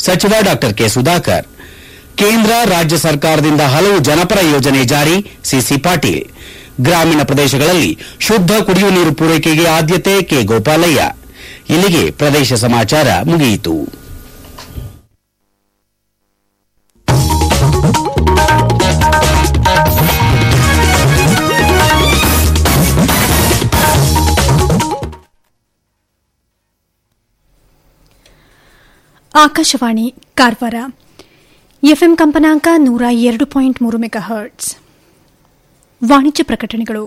ಸಚಿವ ಡಾ ಕೆ ಸುಧಾಕರ್ ಕೇಂದ್ರ ರಾಜ್ಯ ಸರ್ಕಾರದಿಂದ ಹಲವು ಜನಪರ ಯೋಜನೆ ಜಾರಿ ಸಿಸಿ ಪಾಟೀಲ್ ಗ್ರಾಮೀಣ ಪ್ರದೇಶಗಳಲ್ಲಿ ಶುದ್ದ ಕುಡಿಯುವ ನೀರು ಪೂರೈಕೆಗೆ ಆದ್ಯತೆ ಕೆ ಗೋಪಾಲಯ್ಯ ಇಲ್ಲಿಗೆ ಪ್ರದೇಶ ಸಮಾಚಾರ ಮುಗಿಯಿತು ಆಕಾಶವಾಣಿ ಕಾರವಾರ ಎಫ್ಎಂ ಕಂಪನಾಂಕ ನೂರ ಎರಡು ಪಾಯಿಂಟ್ ಮೂರು ಮೆಗಾ ಹರ್ಟ್ಸ್ ವಾಣಿಜ್ಯ ಪ್ರಕಟಣೆಗಳು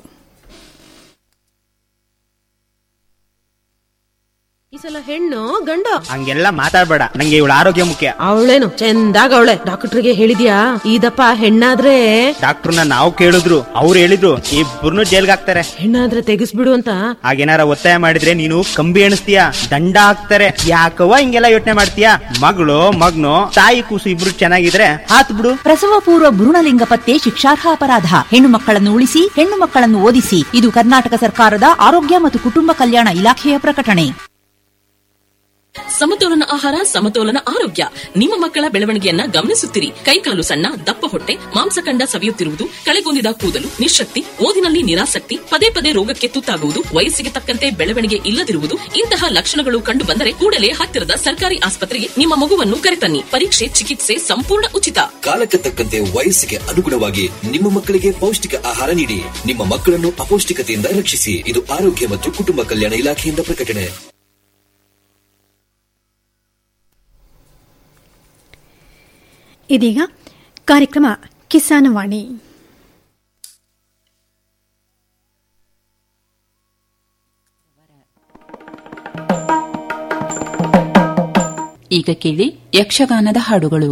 ಈ ಸಲ ಹೆಣ್ಣು ಗಂಡು ಹಂಗೆಲ್ಲ ಮಾತಾಡ್ಬೇಡ ನಂಗೆ ಇವಳ ಆರೋಗ್ಯ ಮುಖ್ಯ ಅವಳೇನು ಚಂದಾಗ ಅವಳೆ ಡಾಕ್ಟರ್ಗೆ ಹೇಳಿದ್ಯಾ ಇದಪ್ಪ ಹೆಣ್ಣಾದ್ರೆ ಡಾಕ್ಟರ್ನ ನಾವು ಕೇಳಿದ್ರು ಅವ್ರು ಹೇಳಿದ್ರು ಇಬ್ಬರನ್ನು ಜೈಲ್ಗೆ ಹಾಕ್ತಾರೆ ಹೆಣ್ಣಾದ್ರೆ ತೆಗಿಸ್ಬಿಡು ಅಂತ ಹಾಗೇನಾರ ಒತ್ತಾಯ ಮಾಡಿದ್ರೆ ನೀನು ಕಂಬಿ ಎಣಿಸ್ತೀಯ ದಂಡ ಹಾಕ್ತಾರೆ ಯಾಕವ ಹಿಂಗೆಲ್ಲ ಯೋಚನೆ ಮಾಡ್ತೀಯ ಮಗಳು ಮಗ್ನು ತಾಯಿ ಕೂಸು ಇಬ್ರು ಚೆನ್ನಾಗಿದ್ರೆ ಹಾತ್ ಬಿಡು ಪ್ರಸವ ಪೂರ್ವ ಭ್ರೂಣಲಿಂಗ ಪತ್ತೆ ಶಿಕ್ಷಾರ್ಹ ಅಪರಾಧ ಹೆಣ್ಣು ಮಕ್ಕಳನ್ನು ಉಳಿಸಿ ಹೆಣ್ಣು ಮಕ್ಕಳನ್ನು ಓದಿಸಿ ಇದು ಕರ್ನಾಟಕ ಸರ್ಕಾರದ ಆರೋಗ್ಯ ಮತ್ತು ಕುಟುಂಬ ಕಲ್ಯಾಣ ಇಲಾಖೆಯ ಪ್ರಕಟಣೆ ಸಮತೋಲನ ಆಹಾರ ಸಮತೋಲನ ಆರೋಗ್ಯ ನಿಮ್ಮ ಮಕ್ಕಳ ಬೆಳವಣಿಗೆಯನ್ನ ಗಮನಿಸುತ್ತಿರಿ ಕೈಕಾಲು ಸಣ್ಣ ದಪ್ಪ ಹೊಟ್ಟೆ ಮಾಂಸಖಂಡ ಸವಿಯುತ್ತಿರುವುದು ಕಳೆಗೊಂದಿದ ಕೂದಲು ನಿಶಕ್ತಿ ಓದಿನಲ್ಲಿ ನಿರಾಸಕ್ತಿ ಪದೇ ಪದೇ ರೋಗಕ್ಕೆ ತುತ್ತಾಗುವುದು ವಯಸ್ಸಿಗೆ ತಕ್ಕಂತೆ ಬೆಳವಣಿಗೆ ಇಲ್ಲದಿರುವುದು ಇಂತಹ ಲಕ್ಷಣಗಳು ಕಂಡು ಬಂದರೆ ಕೂಡಲೇ ಹತ್ತಿರದ ಸರ್ಕಾರಿ ಆಸ್ಪತ್ರೆಗೆ ನಿಮ್ಮ ಮಗುವನ್ನು ಕರೆತನ್ನಿ ಪರೀಕ್ಷೆ ಚಿಕಿತ್ಸೆ ಸಂಪೂರ್ಣ ಉಚಿತ ಕಾಲಕ್ಕೆ ತಕ್ಕಂತೆ ವಯಸ್ಸಿಗೆ ಅನುಗುಣವಾಗಿ ನಿಮ್ಮ ಮಕ್ಕಳಿಗೆ ಪೌಷ್ಟಿಕ ಆಹಾರ ನೀಡಿ ನಿಮ್ಮ ಮಕ್ಕಳನ್ನು ಅಪೌಷ್ಟಿಕತೆಯಿಂದ ರಕ್ಷಿಸಿ ಇದು ಆರೋಗ್ಯ ಮತ್ತು ಕುಟುಂಬ ಕಲ್ಯಾಣ ಇಲಾಖೆಯಿಂದ ಪ್ರಕಟಣೆ ಇದೀಗ ಕಾರ್ಯಕ್ರಮ ಕಿಸಾನವಾಣಿ ಈಗ ಕೇಳಿ ಯಕ್ಷಗಾನದ ಹಾಡುಗಳು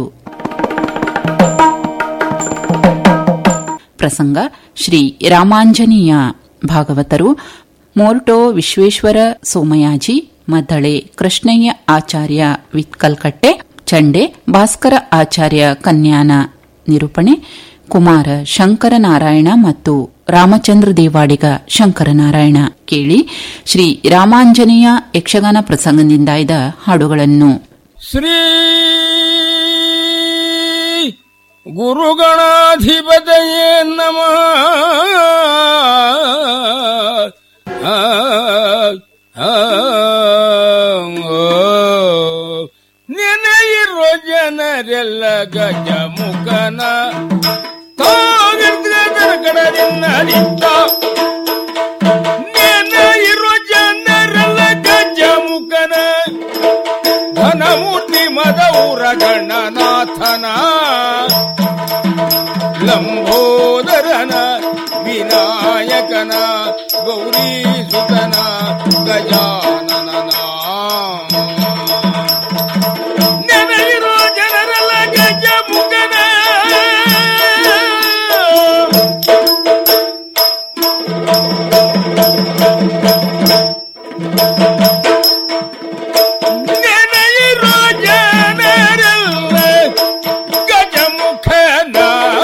ಪ್ರಸಂಗ ಶ್ರೀ ರಾಮಾಂಜನೇಯ ಭಾಗವತರು ಮೋರ್ಟೋ ವಿಶ್ವೇಶ್ವರ ಸೋಮಯಾಜಿ ಮದ್ದಳೆ ಕೃಷ್ಣಯ್ಯ ಆಚಾರ್ಯ ವಿತ್ಕಲ್ಕಟ್ಟೆ ಚಂಡೆ ಭಾಸ್ಕರ ಆಚಾರ್ಯ ಕನ್ಯಾನ ನಿರೂಪಣೆ ಕುಮಾರ ಶಂಕರನಾರಾಯಣ ಮತ್ತು ರಾಮಚಂದ್ರ ದೇವಾಡಿಗ ಶಂಕರನಾರಾಯಣ ಕೇಳಿ ಶ್ರೀ ರಾಮಾಂಜನೇಯ ಯಕ್ಷಗಾನ ಪ್ರಸಂಗದಿಂದಾಯ್ದ ಹಾಡುಗಳನ್ನು ಶ್ರೀ ಗುರುಗಣಾಧಿಪತಯೇ ನಮಃ ಆ, ಆ, ಓ. ನೆನೆಯಿರೋ ಜನರೆಲ್ಲ ಗಜ ಮುಖನ ಕಡದಿಂದ ನೆನೆಯಿರೋ ಜನರೆಲ್ಲ ಗಜ ಮುಖನ ಘನಮೂರ್ತಿ ಮದೌರ ಗಣನಾಥನ ಲಂಬೋದರನ ವಿನಾಯಕನ ಗೌರಿ ಸುತನ ಗಜಾನನ ನೆನೆಯಿರೋ ಜನರೆಲ್ಲ ಗಜ ಮುಖನ ನೆನೆಯಿರೋ ಜನರೆಲ್ಲ ಗಜ ಮುಖನ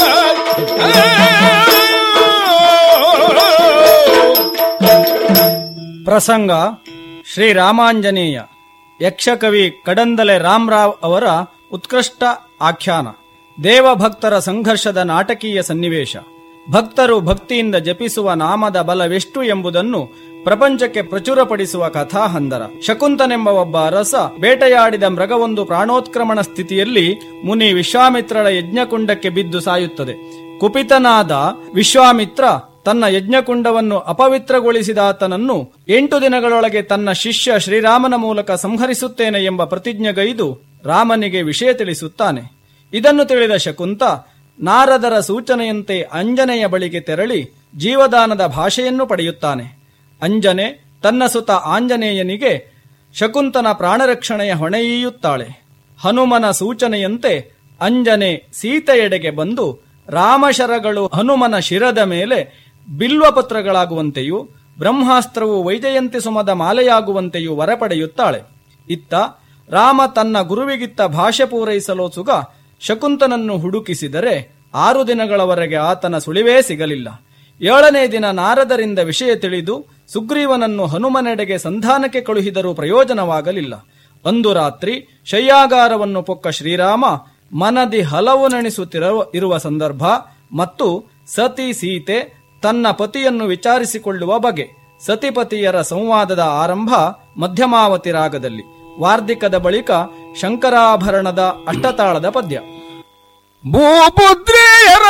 ಪ್ರಸಂಗ ಶ್ರೀರಾಮಾಂಜನೇಯ ಯಕ್ಷಕವಿ ಕಡಂದಲೆ ರಾಮರಾವ್ ಅವರ ಉತ್ಕೃಷ್ಟ ಆಖ್ಯಾನ ದೇವಭಕ್ತರ ಸಂಘರ್ಷದ ನಾಟಕೀಯ ಸನ್ನಿವೇಶ ಭಕ್ತರು ಭಕ್ತಿಯಿಂದ ಜಪಿಸುವ ನಾಮದ ಬಲವೆಷ್ಟು ಎಂಬುದನ್ನು ಪ್ರಪಂಚಕ್ಕೆ ಪ್ರಚುರಪಡಿಸುವ ಕಥಾಹಂದರ ಶಕುಂತನೆಂಬ ಒಬ್ಬ ಅರಸ ಬೇಟೆಯಾಡಿದ ಮೃಗವೊಂದು ಪ್ರಾಣೋತ್ಕ್ರಮಣ ಸ್ಥಿತಿಯಲ್ಲಿ ಮುನಿ ವಿಶ್ವಾಮಿತ್ರಳ ಯಜ್ಞಕುಂಡಕ್ಕೆ ಬಿದ್ದು ಸಾಯುತ್ತದೆ ಕುಪಿತನಾದ ವಿಶ್ವಾಮಿತ್ರ ತನ್ನ ಯಜ್ಞಕುಂಡವನ್ನು ಅಪವಿತ್ರಗೊಳಿಸಿದಾತನನ್ನು ಎಂಟು ದಿನಗಳೊಳಗೆ ತನ್ನ ಶಿಷ್ಯ ಶ್ರೀರಾಮನ ಮೂಲಕ ಸಂಹರಿಸುತ್ತೇನೆ ಎಂಬ ಪ್ರತಿಜ್ಞೆಗೈದು ರಾಮನಿಗೆ ವಿಷಯ ತಿಳಿಸುತ್ತಾನೆ ಇದನ್ನು ತಿಳಿದ ಶಕುಂತ ನಾರದರ ಸೂಚನೆಯಂತೆ ಅಂಜನೆಯ ಬಳಿಗೆ ತೆರಳಿ ಜೀವದಾನದ ಭಾಷೆಯನ್ನು ಪಡೆಯುತ್ತಾನೆ ಅಂಜನೆ ತನ್ನ ಸುತ ಆಂಜನೇಯನಿಗೆ ಶಕುಂತನ ಪ್ರಾಣರಕ್ಷಣೆಯ ಹೊಣೆಯೀಯುತ್ತಾಳೆ ಹನುಮನ ಸೂಚನೆಯಂತೆ ಅಂಜನೆ ಸೀತೆಯೆಡೆಗೆ ಬಂದು ರಾಮಶರಗಳು ಹನುಮನ ಶಿರದ ಮೇಲೆ ಬಿಲ್ವಪತ್ರಗಳಾಗುವಂತೆಯೂ ಬ್ರಹ್ಮಾಸ್ತ್ರವು ವೈಜಯಂತಿ ಸುಮದ ಮಾಲೆಯಾಗುವಂತೆಯೂ ವರ ಪಡೆಯುತ್ತಾಳೆ ಇತ್ತ ರಾಮ ತನ್ನ ಗುರುವಿಗಿತ್ತ ಭಾಷೆ ಪೂರೈಸಲು ಸುಗ ಶಕುಂತನನ್ನು ಹುಡುಕಿಸಿದರೆ ಆರು ದಿನಗಳವರೆಗೆ ಆತನ ಸುಳಿವೇ ಸಿಗಲಿಲ್ಲ ಏಳನೇ ದಿನ ನಾರದರಿಂದ ವಿಷಯ ತಿಳಿದು ಸುಗ್ರೀವನನ್ನು ಹನುಮನೆಡೆಗೆ ಸಂಧಾನಕ್ಕೆ ಕಳುಹಿದರೂ ಪ್ರಯೋಜನವಾಗಲಿಲ್ಲ ಅಂದು ರಾತ್ರಿ ಶಯ್ಯಾಗಾರವನ್ನು ಪೊಕ್ಕ ಶ್ರೀರಾಮ ಮನದಿ ಹಲವು ನೆನೆಸುತ್ತಿರುವ ಇರುವ ಸಂದರ್ಭ ಮತ್ತು ಸತಿ ಸೀತೆ ತನ್ನ ಪತಿಯನ್ನು ವಿಚಾರಿಸಿಕೊಳ್ಳುವ ಬಗೆ ಸತಿಪತಿಯರ ಸಂವಾದದ ಆರಂಭ ಮಧ್ಯಮಾವತಿ ರಾಗದಲ್ಲಿ ವಾರ್ಧಿಕದ ಬಳಿಕ ಶಂಕರಾಭರಣದ ಅಷ್ಟತಾಳದ ಪದ್ಯ ಭೂಪುತ್ರಿಯರ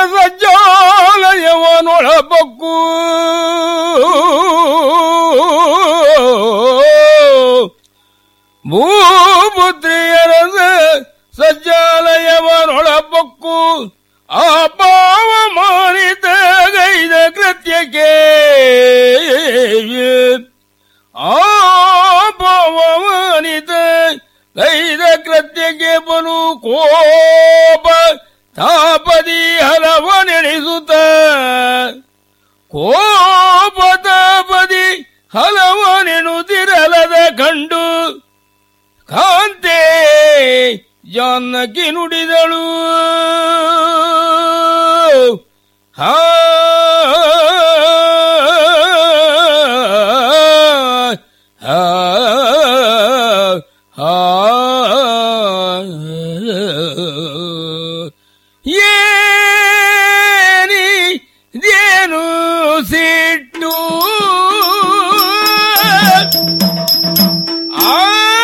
ಸಜ್ಜಾಲಯವನೊಳಬಕ್ಕು ಭೂಪುತ್ರಿಯರ ಸಜ್ಜಾಲಯವನೊಳಬಕ್ಕು ಆ ಪಾವ ಮಾನಿತ ಗೈದ ಕೃತ್ಯಕ್ಕೆ ಆ ಪಾವ ಮಾನಿತ ಗೈದ ಕೃತ್ಯಕ್ಕೆ ಬಲು ಕೋಪ ತಾಪದಿ ಹಲವ ನೆನೆಸುತ್ತ ಕೋಪ ತಾಪದಿ ಹಲವ ನೆನುತ್ತಿರಲದ ಕಂಡು ಕಾಂತೆ ಜಾನಕಿ ನುಡಿದಳು ಹಾ ಹಾ ಹಾ ಏನಿ ದೇನು ಸಿಟ್ಟು ಆ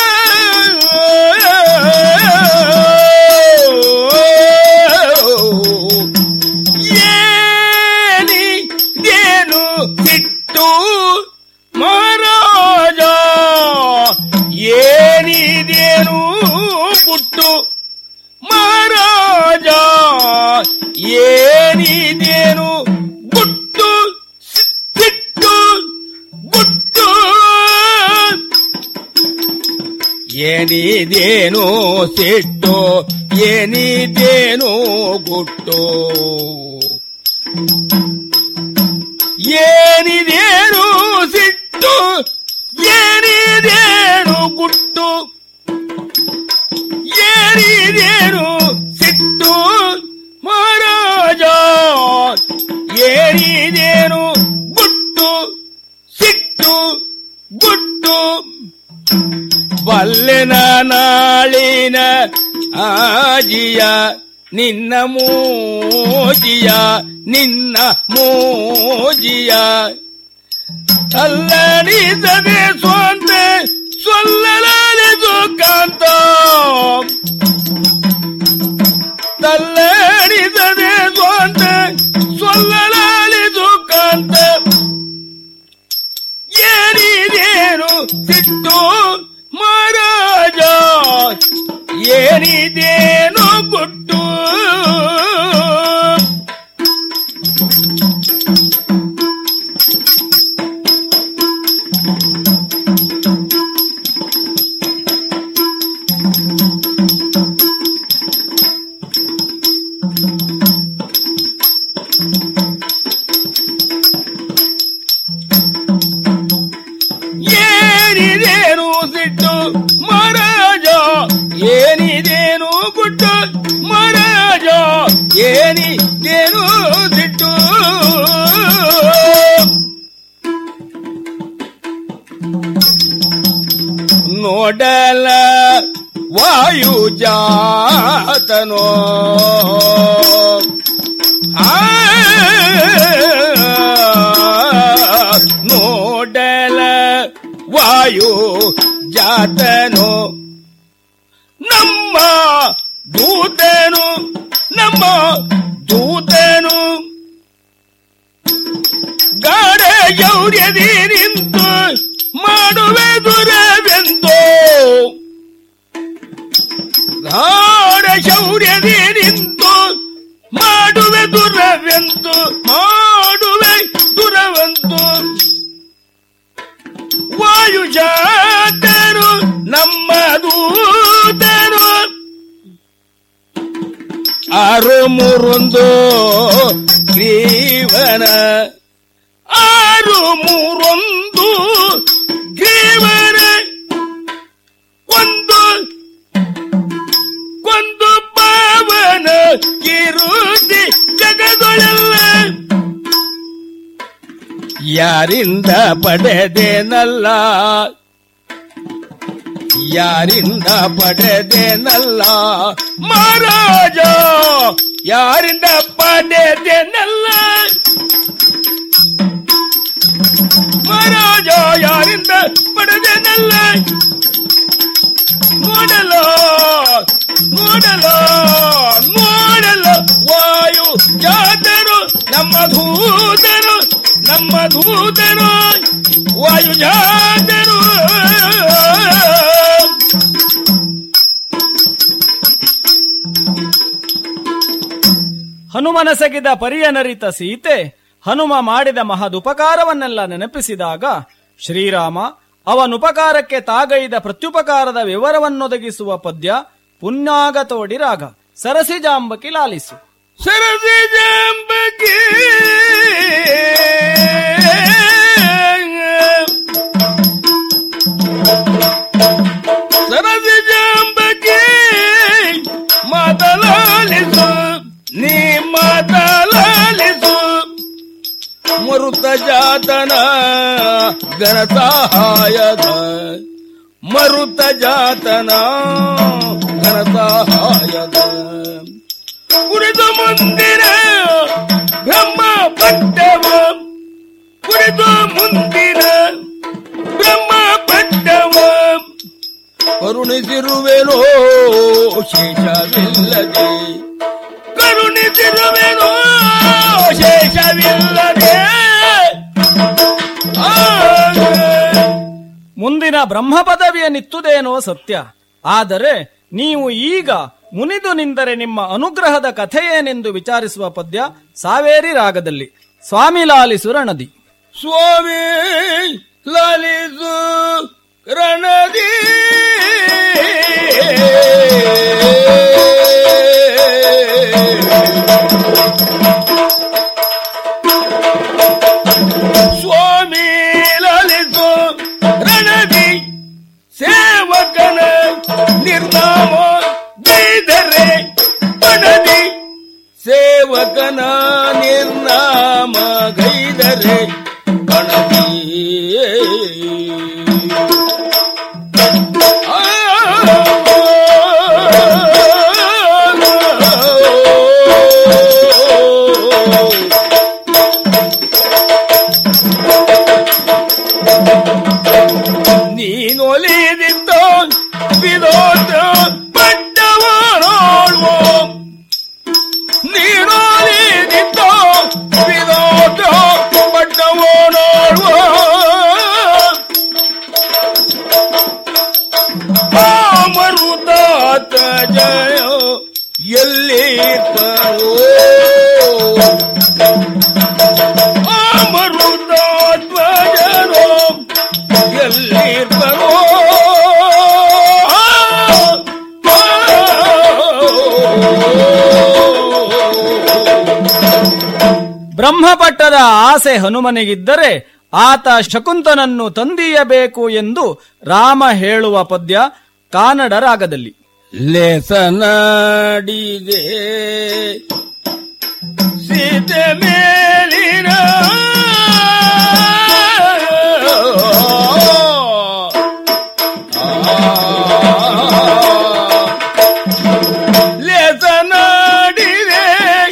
ಏನಿ ದೇನು ಸಿಟ್ಟು ಮಹಾರಾಜ ಏನಿದೇನು ಗುಟ್ಟು ಮಹಾರಾಜ ಏನಿದೇನು ಗುಟ್ಟು ಸಿಟ್ಟು ಗುಟ್ಟು ಏನಿದೇನು ಸಿಟ್ಟು ಏನಿದೇನು ಗುಟ್ಟು ಏನಿದೇನು ಸಿಟ್ಟು ಏನಿದೇನು ಗುಟ್ಟು ಏನಿದೇನು ಸಿಟ್ಟು ಮಹಾರಾಜ ಏನಿದೇನು ಗುಟ್ಟು ಸಿಟ್ಟು ಗುಟ್ಟು ಬಲ್ಲೆನ ನಾಳಿನ ಆಜಿಯ ನಿನ್ನ ಮೋಜಿಯ ನಿನ್ನ ಮೋಜಿಯ ಅಲ್ಲಣಿಸದೆ ಸ್ವಂತ ಸೊಲ್ಲಲಾಲಿದು ಕಾಂತ ತಲ್ಲಣಿಸದೆ ಸ್ವಂತ ಸೊಲ್ಲಲಾಲಿದು ಕಾಂತ ಏನಿದೇನು ಸಿಟ್ಟು ಮಹಾರಾಜ ಏನಿದೇನು ಗುಟ್ಟು ಏನಿದೇನು ಸಿಟ್ಟು ಮಹಾರಾಜ ಏನಿದೇನು ಗುಟ್ಟು ಮಹಾರಾಜ ಏನಿದೇನು ಸಿಟ್ಟು ನೋಡಲ ವಾಯು ಜಾತನೋ ಆ ನೋಡಲ ವಾಯು ಜಾತನು ನಮ್ಮ ದೂತನು ನಮ್ಮ ದೂತನು ಗಾಢ ಗೌರ್ಯದಿ ನಿಂತು ಮಾಡುವೆ ದುರವೆಂದು ಗಾಢ ಶೌರ್ಯದಿ ನಿಂತು ಮಾಡುವೆ ದುರವೆಂದು ಮಾಡುವೆ ದುರವಂತು ವಾಯುಜಾತರು ನಮ್ಮ ದೂತರು ಆರು ಮೂರೊಂದು ಗ್ರೀವನ ಆರು ಮೂರೊಂದು ಗ್ರೀವನ ಒಂದು ಕೊಂದು ಪಾವನ ಕಿರುತಿ ಜಗದೊಳೆಲ್ಲ ಯಾರಿಂದ ಪಡೆದೇನಲ್ಲ ಯಾರಿಂದ ಪಡೆದೇನಲ್ಲ ಮಹಾರಾಜ ಯಾರಿಂದ ಪಡೆದೇನಲ್ಲ ಮಹಾರಾಜ ಯಾರಿಂದ ಪಡೆದೇನಲ್ಲ ನೋಡಲು ನೋಡಲು ನೋಡಲು ವಾಯು ಜಾತರು ನಮ್ಮ ದೂತರು ನಮ್ಮ ದೂತರು ವಾಯು ಜಾತರು ಹನುಮನಸಗಿದ ಪರಿಯನರಿತ ಸೀತೆ ಹನುಮ ಮಾಡಿದ ಮಹದುಪಕಾರವನ್ನೆಲ್ಲ ನೆನಪಿಸಿದಾಗ ಶ್ರೀರಾಮ ಅವನುಪಕಾರಕ್ಕೆ ತಾಗೈದ ಪ್ರತ್ಯುಪಕಾರದ ವಿವರವನ್ನೊದಗಿಸುವ ಪದ್ಯ ಪುಣ್ಯಾಗತೋಡಿ ರಾಗ ಸರಸಿಜಾಂಬಕಿ ಲಾಲಿಸು ಸರಸಿ ಜಾಂಬಕಿ ಸರಸಿ ಜಾಂಬಕಿ ಮಾತಲಾಲಿಸು ನೀ ಮಾತಲಾಲಿಸು ಮರುತ ಜಾತನ ಗಣ ಸಹಾಯದ ಮರುತ ಜಾತನ ಗಣ ಸಹಾಯದ ಕುರಿತು ಮುಂದಿನ ಬ್ರಹ್ಮ ಪಟ್ಟವ ಕುರಿತು ಮುಂದಿನ ಬ್ರಹ್ಮ ಪಟ್ಟವ ಕರುಣಿಸಿರುವೆನೋ ಶೇಷವಿಲ್ಲದೆ ಕರುಣಿಸಿರುವೆನೋ ಶೇಷವಿಲ್ಲದೆ ಆ ಮುಂದಿನ ಬ್ರಹ್ಮ ಪದವಿಯ ನಿತ್ತುದೇನೋ ಸತ್ಯ ಆದರೆ ನೀವು ಈಗ ಮುನಿದು ನಿಂದರೆ ನಿಮ್ಮ ಅನುಗ್ರಹದ ಕಥೆಯೇನೆಂದು ವಿಚಾರಿಸುವ ಪದ್ಯ ಸಾವೇರಿ ರಾಗದಲ್ಲಿ ಸ್ವಾಮಿ ಲಾಲಿಸು ರಣದಿ ಸ್ವಾಮಿ ಲಲಿತು ರಣದಿ ಸ್ವಾಮಿ ಲಲಿತು ರಣದಿ ಸೇವಕನ ನಿರ್ನಾಮ ಗೈದರೆ ಬಣದಿ ಸೇವಕನ ನಿರ್ನಾಮ ಗೈದರೆ ಬಣದಿ ನೀನೊಲಿದಿದ್ದ ವಿರೋಧ ಪಟ್ಟವ ನೋಡುವ ನೀನೊಲಿದಿದ್ದ ವಿರೋಧ ಪಟ್ಟವ ನೋಡುವ ಮರುದಾತ ಜಯ ಎಲ್ಲಿ ತರೋ ಮರುದಾತ್ಮಜರೋ ಎಲ್ಲಿ ಬರೋ ಬ್ರಹ್ಮಪಟ್ಟದ ಆಸೆ ಹನುಮನಿಗಿದ್ದರೆ ಆತ ಶಕುಂತನನ್ನು ತಂದೀಯಬೇಕು ಎಂದು ರಾಮ ಹೇಳುವ ಪದ್ಯ ಕಾನಡ ರಾಗದಲ್ಲಿ ಲೇಸನಾಡಿದೆ ಸೀತೆ ಮೇಲಿನ ಲೇಸನಾಡಿದೆ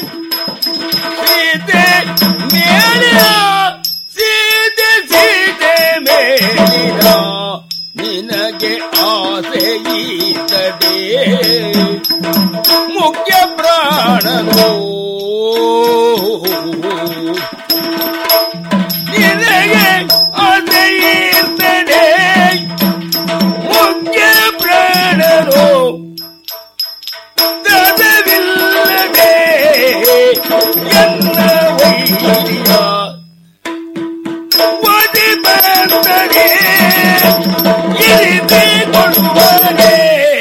ಸೀತೆ ಮೇಲಿನ ಸೀತೆ ಸೀತೆ ಮೇಲಿನ ನಿನಗೆ ಆಸೆ ಇದ್ದದೆ ಮುಖ್ಯ ಪ್ರಾಣನು ನಿನಗೆ ಆಸೆ ಇರ್ತದೆ ಮುಖ್ಯ ಪ್ರಾಣನು ತದವಿಲ್ಲದೆ ಎನ್ನ ವೈರ್ಯ ಒದಿ ಬಂದರೆ ಇರಿದುಕೊಳ್ಳುವನೆ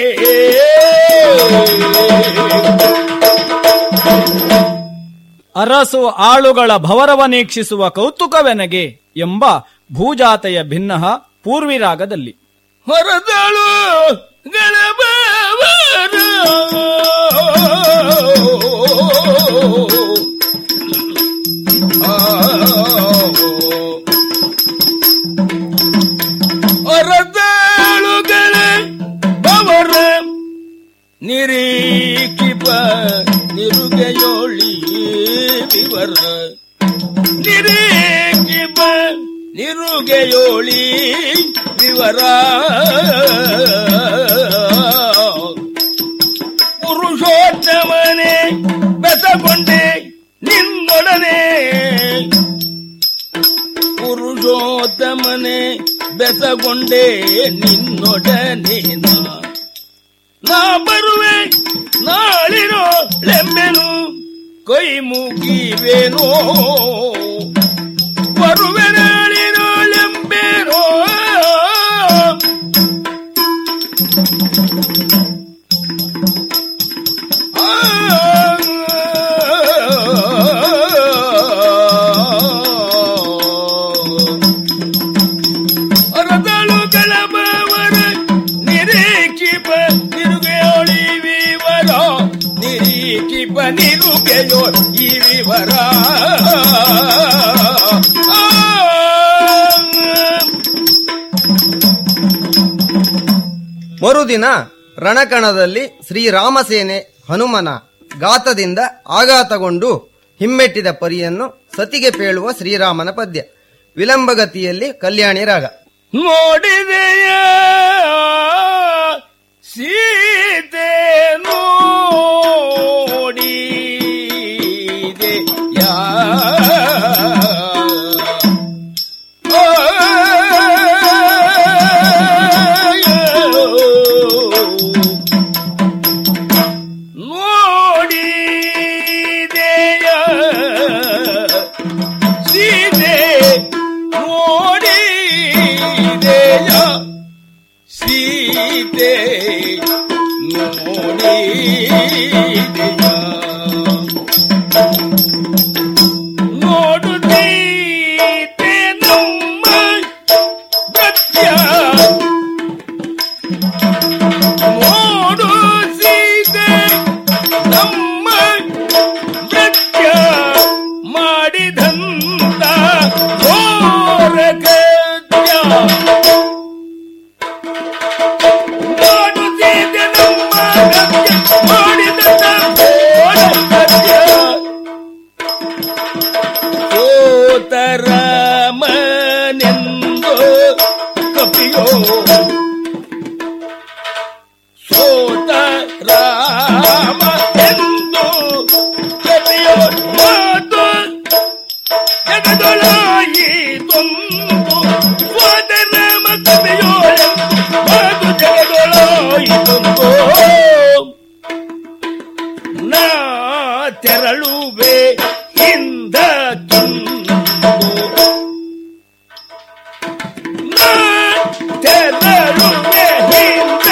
ಅರಸು ಆಳುಗಳ ಭವರವನೀಕ್ಷಿಸುವ ಕೌತುಕವೆನಗೆ ಎಂಬ ಭೂಜಾತೆಯ ಭಿನ್ನಃ ಪೂರ್ವಿ ರಾಗದಲ್ಲಿ ಹೊರದಳು ಗಣಬವರು ಹೊರದಳುಗಳ ನಿರೀಕ್ಷಿಪ ನಿರುಗೆಯೋಳಿ ವಿವರ ನಿರೀಕ್ಷಿಪ ನಿರುಗೆಯೋಳಿ ವಿವರ ಪುರುಷೋತ್ತಮನೆ ಬೆಸಗೊಂಡೆ ನಿನ್ನೊಡನೆ ಪುರುಷೋತ್ತಮನೆ ಬೆಸಗೊಂಡೆ ನಿನ್ನೊಡನೆ ನಾ ನಾ ಬರುವೆ ನಾಳಿರೋ ಲೆಂಬೆನು ಕೈ ಮುಗಿವೇನೋ ಬರುವೆ ನಾಳಿರೋ ಲೆಂಬೆನೋ ಅರದಳು ಕಲಬವರ ನಿರೀಕ್ಷಿಪ ನಿರುಗೆಯೋಳಿ ವಿವರ ನಿರೀಕ್ಷಿಪ ನಿರುಗೆಯೋ ಈ ವಿವರ ಮರುದಿನ ರಣಕಣದಲ್ಲಿ ಶ್ರೀರಾಮಸೇನೆ ಹನುಮನ ಗಾತದಿಂದ ಆಘಾತಗೊಂಡು ಹಿಮ್ಮೆಟ್ಟಿದ ಪರಿಯನ್ನು ಸತಿಗೆ ಪೇಳುವ ಶ್ರೀರಾಮನ ಪದ್ಯ ವಿಳಂಬಗತಿಯಲ್ಲಿ ಕಲ್ಯಾಣಿ ರಾಗ ನೋಡಿದೆಯ ಸೀತೆ ನೋಡಿದೆಯ ನೋಡಿದೆಯ ಸೀತೆ ನೋಡಿದೆಯ ಸೀತೆ ನೋಡಿದೆಯ ನೋಡುತ್ತೀತೆ ನಮ್ಮ ನೃತ್ಯ ನೋಡು ಸೀತೆ ನಮ್ಮ ನೃತ್ಯ ಮಾಡಿದಂತ ಘೋರ ಕೃತ್ಯ ನೋಡು ಸೀತೆ ನಮ್ಮ ನೃತ್ಯ ಮಾಡಿದಂತ ಘೋರ ಕೃತ್ಯ ಸೋತರಾಮನೆಂದು ಕಪಿಯೋ ಸೋತ ರಾಮ ಎಂದು ಕಪಿಯೋ ಮಾತು ಜಗದೊಳಾಯಿತೊಂದು ಸೋತ ರಾಮ ಕಪಿಯೋ ಎಂದು ಮಾತು ಜಗದೊಳಾಯಿತೊಂದು ನಾ ತೆರಳುವೆ ಹಿಂದ ನಾ ತೆರಳುವೆ ಹಿಂದ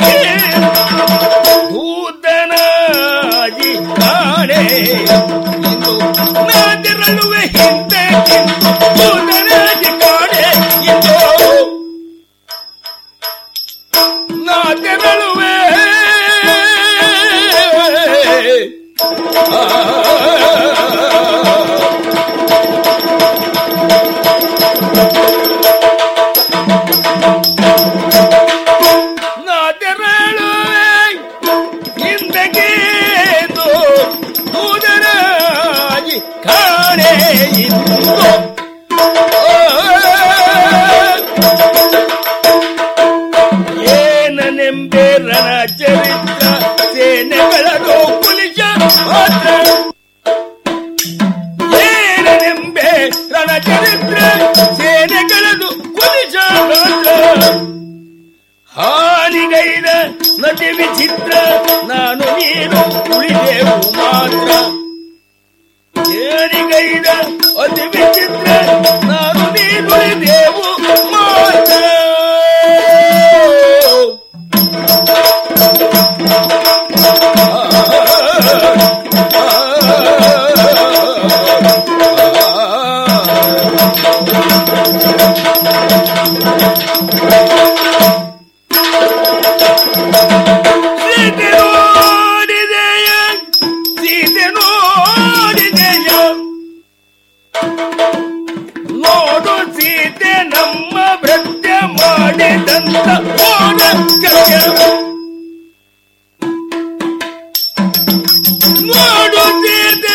ದೂತನಾಗಿ ಕಾಣೆ ಇಂದು ನಾ ತೆರಳುವೆ ಹಿಂದೆ ದೂತನಾಗಿ ಕಾಣೆ ಇಂದು ನಾ ತೆರಳುವೆ ನಾ ತೆರಳುವೆ ಹಿಂದಗೇನು ದೂದರಾಗಿ ಕಾಣೆ ಇಂದು ಏನನೆಂಬೆ ರಣ ಚರಿತ್ರ ಸೇನೆಗಳದು ಪುಲಿಶ ಮಾತ್ರ ಏನನೆಂಬೆ ರಣ ಚರಿತ್ರ ಸೇನೆಗಳದು ಪುಲಿಶ ಮಾತ್ರ ಹಾನಿಗೈದ ನಟಿ ವಿಚಿತ್ರ ನಾನು ನೀನು ಉಳಿದೆವು ಮಾತ್ರ ಏನಿಗೈದ ಅತಿ ವಿಚಿತ್ರ ನಾನು ನೀನು ಉಳಿದೆವು ಮಾತ್ರ ಸೀತೆ ನೋಡಿದೆಯ ಸೀತೆ ನೋಡಿದೆಯ ನೋಡು ಸೀತೆ ನಮ್ಮ ಭೃತ್ಯ ಮಾಡಿದಂತ ಓಡ ಕರ್ಯ ನೋಡುತ್ತಿದ್ದೆ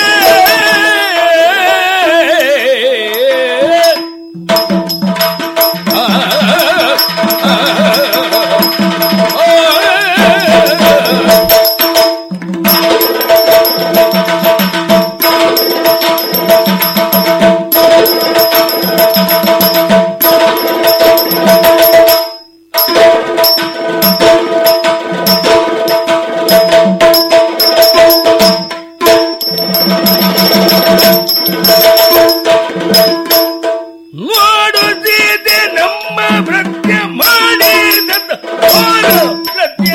ನೋಡುತ್ತಿದ್ದೆ ನಮ್ಮ ಭೃತ್ಯ ಮಾಡಿದ ಭೃತ್ಯ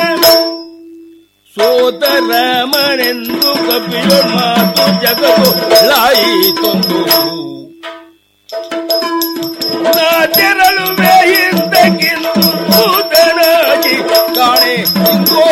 ಸೋದರಮನೆಂದು ಕಪಿಯ ಮಾತು ಜಗದು ಲಾಯಿತೊಂದು ನಾ ತೆರಳುವೆ ಹಿಂದಕ್ಕಿಂದು ಭೂತನಾಗಿ ಕಾಣೆ ಇಂಗೋ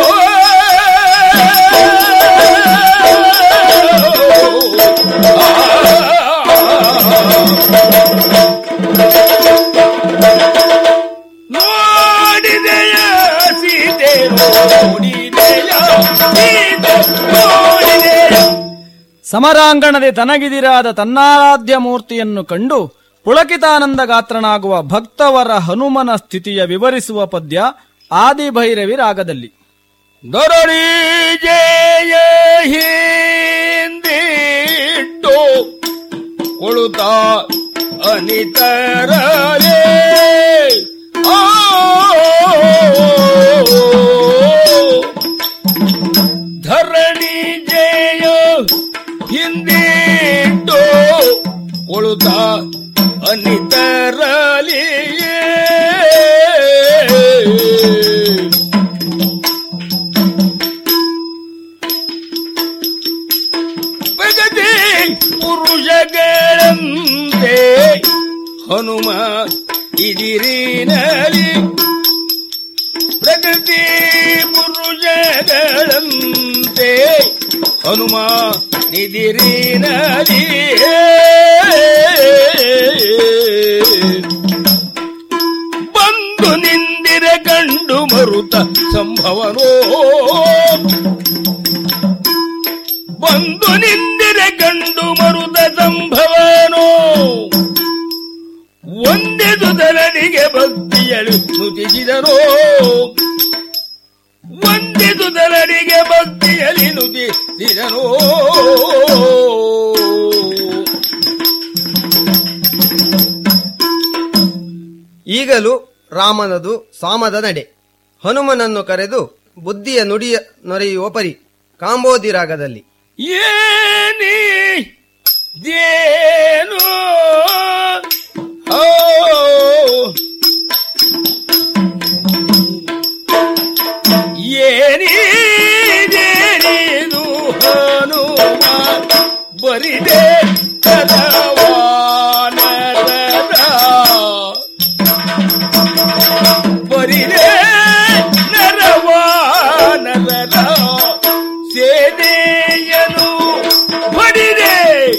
ನೋಡಿದೆಯ ಸೀತೆ ನೋಡಿದೆಯ ಸೀತೆ ನೋಡಿದೆಯ ಸಮರಾಂಗಣದೆ ತನಗಿದಿರಾದ ತನ್ನಾರಾಧ್ಯ ಮೂರ್ತಿಯನ್ನು ಕಂಡು ಪುಳಕಿತಾನಂದ ಗಾತ್ರನಾಗುವ ಭಕ್ತವರ ಹನುಮನ ಸ್ಥಿತಿಯ ವಿವರಿಸುವ ಪದ್ಯ ಆದಿಭೈರವಿ ರಾಗದಲ್ಲಿ ದೊರಳಿ ಜಯ ಹಿಂದಿಟ್ಟು ಕೊಳುತ್ತ ಅನಿತರಲೇ ಆ ಧರಣಿ ಜಯ ಹಿಂದಿಟ್ಟು ಕೊಳುತ್ತ ಅನಿತರಲಿಯೇ ಪ್ರಗತಿ ಪುರುಷಗಳಂತೆ ಹನುಮ ಇದಿರಿನಲಿ ಪ್ರಗತಿ ಪುರುಷಗಳಂತೆ ಹನುಮ ನಿದಿರಿನಲಿ ಬಂದು ನಿಂದಿರ ಕಂಡು ಮರುತ ಸಂಭವನೋ ಬಂದು ನಿಂದಿರೆ ಗಂಡು ಮರುದ ಸಂಭವನೋ ಒಂದೆದು ದಲನಿಗೆ ಭಕ್ತಿಯಳು ನುತಿಸಿದರೋ ಒಂದೆದು ದಲನಿಗೆ ಭಕ್ತಿಯಲಿ ನುತಿಸಿದರೋ ಈಗಲೂ ರಾಮನದು ಸಾಮದ ನಡೆ ಹನುಮನನ್ನು ಕರೆದು ಬುದ್ಧಿಯ ನುಡಿಯ ನೊರೆಯುವ ಪರಿ ಕಾಂಬೋದಿ ರಾಗದಲ್ಲಿ ಏನಿ ದೇನು ಓ ಏನಿ ದೇನಿದು ಹನುಮ ಬರಿದೆ ಕದವಾನರದ ಬರಿದೆ ನರವಾನರ ಸೇನೆಯನು ಬಡಿದೆ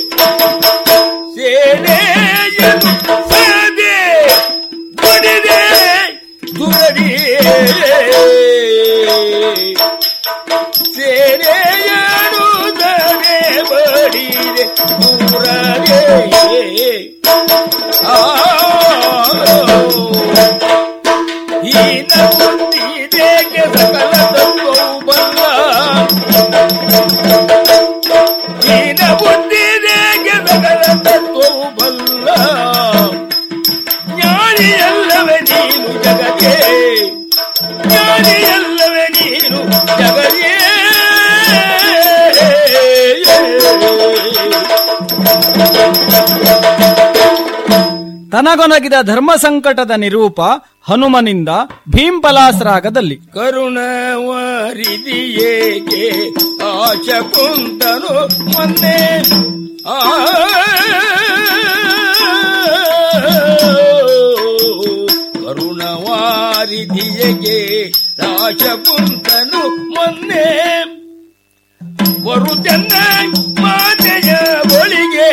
ಸೇನೆಯನು ಸದೆ ಬಡಿದೆ ದುರಡಿಯೇ ಸೇನೆಯನು ಸದೆ ಬಡಿದೆ ದೂರದೇ ಆ ಹೀನ ಬುದ್ಧಿದೇಗೆ ಸಕಲ ತತ್ವವು ಬಲ್ಲ ಹೀನ ಬುದ್ಧಿದೇಗೆ ಸಕಲ ತತ್ವವು ಬಲ್ಲ ಜ್ಞಾನಿಯಲ್ಲವೇ ನೀನು ಜಗದೇ ಜ್ಞಾನಿಯಲ್ಲವೇ ನೀನು ಜಗದೇ ತನಗೊನಗಿದ ಧರ್ಮ ಸಂಕಟದ ನಿರೂಪ ಹನುಮನಿಂದ ಭೀಂಪಲಾಸ್ ರಾಗದಲ್ಲಿ ಕರುಣವರಿದಿಯೇಕೆ ಆಚ ಕುಂತನು ಮೊನ್ನೆ ಆ ಕರುಣವಾರಿದಿಯಗೆ ರಾಜ ಕುಂತನು ಮೊನ್ನೆ ಬರುತ್ತನ್ನ ಮಾತೆಯ ಬಳಿಗೆ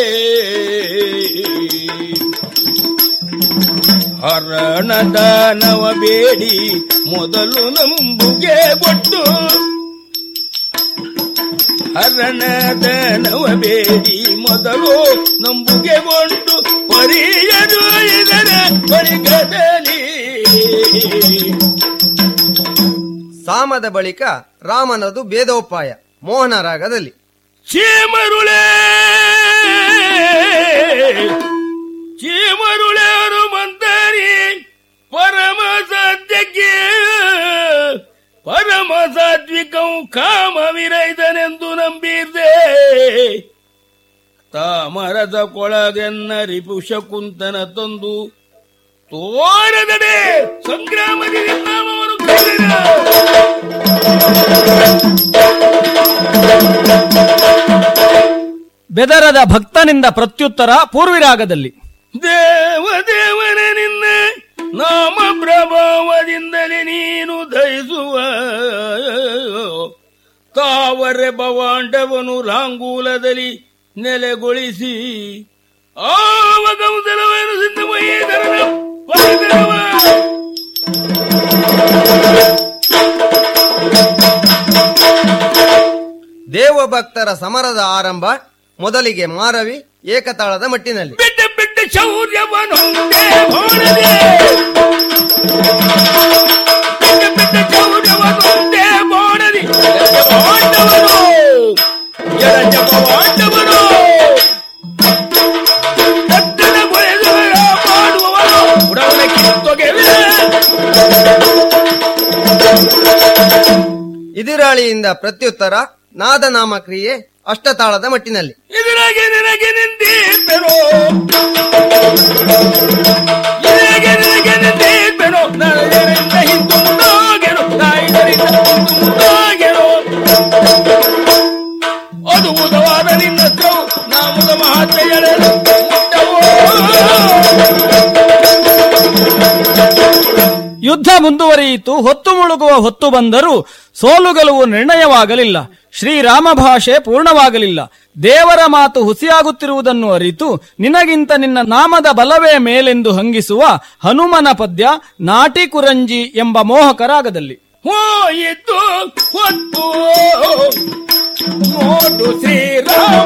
ಹರಣದಾನವ ಬೇಡಿ ಮೊದಲು ನಂಬುಗೆ ಕೊಟ್ಟು ಹರಣದನವ ಬೇಡಿ ಮೊದಲು ನಂಬುಗೆಗೊಂಡು ಪರಿಯರು ಇದರ ಬಳಿಗದಲ್ಲಿ ಸಾಮದ ಬಳಿಕ ರಾಮನದು ಭೇದೋಪಾಯ ಮೋಹನ ರಾಗದಲ್ಲಿ ಚೀಮರುಳೆ ಚೀಮರುಳೆ ಮಂದರಿ ಪರಮ ಸತ್ಯಕ್ಕೆ ಪರಮ ಸಾತ್ವಿಕಂ ಕಾಮ ವಿರೈದನೆಂದು ನಂಬಿದ್ದೆ ತಾಮರದ ಕೊಳಗೆನ್ನ ರಿಪುಷ ಕುಂತನ ತಂದು ತೋರದಡೆ ಸಂಗ್ರಾಮದಲ್ಲಿ ನಾಮವನ್ನು ಬೆದರದ ಭಕ್ತನಿಂದ ಪ್ರತ್ಯುತ್ತರ ಪೂರ್ವಿರಾಗದಲ್ಲಿ ದೇವ ದೇವನ ನಿನ್ನ ನಾಮ ಪ್ರಭಾವದಿಂದಲೇ ನೀನು ದಯಿಸುವ ತಾವರೆ ಭವಾಂಡವನು ಲಾಂಗೂಲದಲ್ಲಿ ನೆಲೆಗೊಳಿಸಿ ಆವ ಗೌದಲವನ್ನು ಸಿದ್ಧಮಯ್ಯೇದರನ ಪರದರವ ದೇವಭಕ್ತರ ಸಮರದ ಆರಂಭ ಮೊದಲಿಗೆ ಮಾರವಿ ಏಕತಾಳದ ಮಟ್ಟಿನಲ್ಲಿ ಬಿಟ್ಟ ಬಿಟ್ಟ ಶೌರ್ಯವನೊಂದೇ ಹೋಳದೆ ಬಿಟ್ಟ ಬಿಟ್ಟ ಶೌರ್ಯವನೊಂದೇ ಬೋಡದಿ ಜಪವಾಂಡವನು ಜಲ ಜಪವಾಂಡವನು ಕತ್ತಲ ಗೊಳೆದವರ ಮಾಡುವವನು ಉಡವನ ಕಿತ್ತೊಗೆವೆ ಇದಿರಾಳಿಯಿಂದ ಪ್ರತ್ಯುತ್ತರ ನಾದನಾಮ ಕ್ರಿಯೆ ಅಷ್ಟತಾಳದ ಮಟ್ಟಿನಲ್ಲಿ ಇದರಾಗೆ ನಿನಗೆ ನಿಂತಿದ್ದನು ಇದರಾಗೆ ನಿನಗೆ ನಿಂತಿದ್ದನು ನರಳಿನಿಂದ ಹಿಂದು ಮುಂದಾಗೆನು ನಾಯಿದರಿಂದ ಹಿಂದು ಮುಂದಾಗೆನು ಅದು ಉದವಾದ ನಿನ್ನ ತ್ರವು ನಾಮದ ಮಹಾತ್ಮೆ ಎಳೆದು ಯುದ್ಧ ಮುಂದುವರಿಯಿತು ಹೊತ್ತು ಮುಳುಗುವ ಹೊತ್ತು ಬಂದರೂ ಸೋಲು ಗೆಲುವು ನಿರ್ಣಯವಾಗಲಿಲ್ಲ ಶ್ರೀರಾಮ ಭಾಷೆ ಪೂರ್ಣವಾಗಲಿಲ್ಲ ದೇವರ ಮಾತು ಹುಸಿಯಾಗುತ್ತಿರುವುದನ್ನು ಅರಿತು ನಿನಗಿಂತ ನಿನ್ನ ನಾಮದ ಬಲವೇ ಮೇಲೆಂದು ಹಂಗಿಸುವ ಹನುಮನ ಪದ್ಯ ನಾಟಿ ಕುರಂಜಿ ಎಂಬ ಮೋಹಕರಾಗದಲ್ಲಿ ಹೋಯಿತು ಹೊತ್ತು ನೋಡು ಶ್ರೀರಾಮ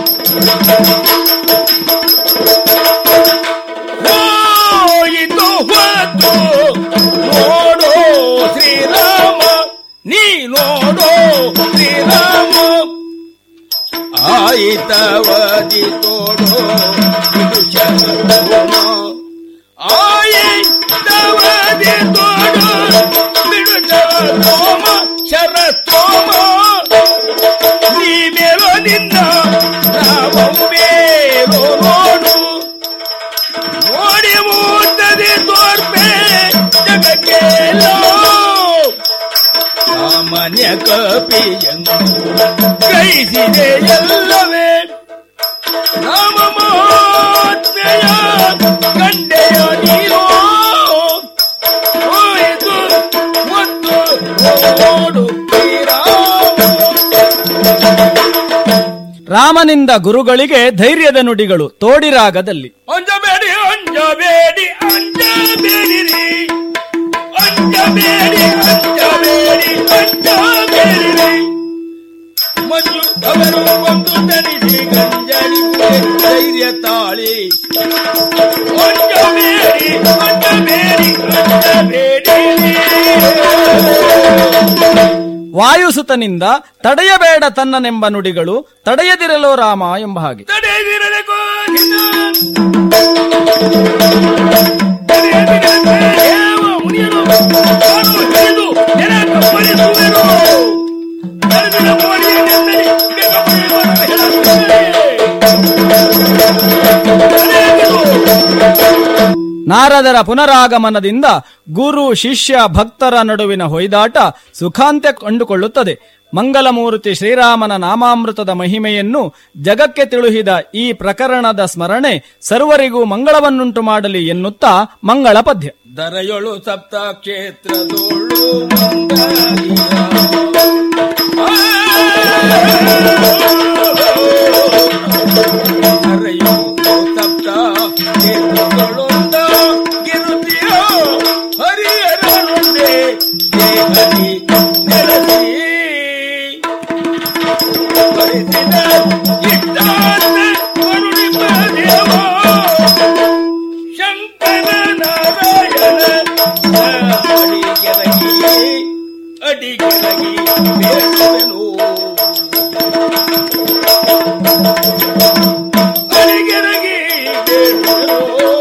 ಹೋಯಿತು ಹೊತ್ತು ನೋಡು ಶ್ರೀರಾಮ ನೀ ನೋಡು ಶ್ರೀರಾಮ ಆಯಿತವದಿ ತೋಡು ಇದು ಶರಣ ಆಯಿತವದಿ ತೋಡು ಬಿಡು ಸೋಮ ಶರತ್ತೋಮ ನೀ ಮೇಲೋ ನಿನ್ನ ನಾವೊಮ್ಮೇಲೋ ನೋಡು ನೋಡಿ ಮೂತದೆ ತೋರ್ಪೆ ಜಗಕ್ಕೆಲ್ಲೋ ಸಾಮಾನ್ಯ ಕಪಿಯನ್ನು ಕೈಸಿದೆ ಎಲ್ಲವೇ ರಾಮ ಮಹಾತ್ಮೆಯ ಕಂಡೆಯ ನೀನೋ ಹೋಯಿತು ಒಂದು ನೋಡು ರಾಮನಿಂದ ಗುರುಗಳಿಗೆ ಧೈರ್ಯದ ನುಡಿಗಳು ತೋಡಿರಾಗದಲ್ಲಿ ಅಂಜಬೇಡಿ ಅಂಜಬೇಡಿ ಅಂಜಬೇಡಿರಿ ಅಂಜಬೇಡಿ ಅಂಜಬೇಡಿ ಅಂಜಬೇಡಿರಿ ಮಂಜು ಅವರು ಒಂದು ತನಿಸಿ ಗಂಜಲಿ ಧೈರ್ಯ ತಾಳಿ ಅಂಜಬೇಡಿ ಅಂಜಬೇಡಿ ಅಂಜಬೇಡಿರಿ ವಾಯುಸುತನಿಂದ ತಡೆಯಬೇಡ ತನ್ನನೆಂಬ ನುಡಿಗಳು ತಡೆಯದಿರಲೋ ರಾಮ ಎಂಬ ಹಾಗೆ ತಡೆದಿರದೆ ಕೋಗಿನ ತಡೆಯದಿರದೆ ದೇವ ಮುನಿಯರು ತಾನು ಹಿಡಿದು ನೆಲ ಕಪ್ಪಳಿಸುವೆನು ತಡೆದಿರ ಮೋಡಿಯನ್ನೆಂದರೆ ಬೆಕ್ಕಪ್ಪಳಿಸುವನು ಹೇಳುತ್ತೇನೆ. ನಾರದರ ಪುನರಾಗಮನದಿಂದ ಗುರು ಶಿಷ್ಯ ಭಕ್ತರ ನಡುವಿನ ಹೊಯ್ದಾಟ ಸುಖಾಂತ್ಯ ಕಂಡುಕೊಳ್ಳುತ್ತದೆ ಮಂಗಲಮೂರ್ತಿ ಶ್ರೀರಾಮನ ನಾಮಾಮೃತದ ಮಹಿಮೆಯನ್ನು ಜಗಕ್ಕೆ ತಿಳುಹಿದ ಈ ಪ್ರಕರಣದ ಸ್ಮರಣೆ ಸರ್ವರಿಗೂ ಮಂಗಳವನ್ನುಂಟು ಮಾಡಲಿ ಎನ್ನುತ್ತಾ ಮಂಗಳ ಪದ್ಯ ದರೆಯೊಳು ಸಪ್ತ ಕ್ಷೇತ್ರದೊಳು ಮಂದಾರಿಯ. ದರೆಯೊಳು ಸಪ್ತ ಕ್ಷೇತ್ರಗಳೊಂದ ಗಿರುತಿಯೋ ಹರಿಹರನೊಂದೇ ದೇಹದಿ ನೆಲೆಸಿ ಬರಿಸಿದ ಇಟ್ಟಾಂತೆ ಕರುಣಿಪ ದೇವ ಶಂಕರ ನಾರಾಯಣ ಅಡಿಗೆರಗಿ ಅಡಿಗೆರಗಿ ಬೇಡುವೆನು ಅಡಿಗೆರಗಿ ಬೇಡುವೆನು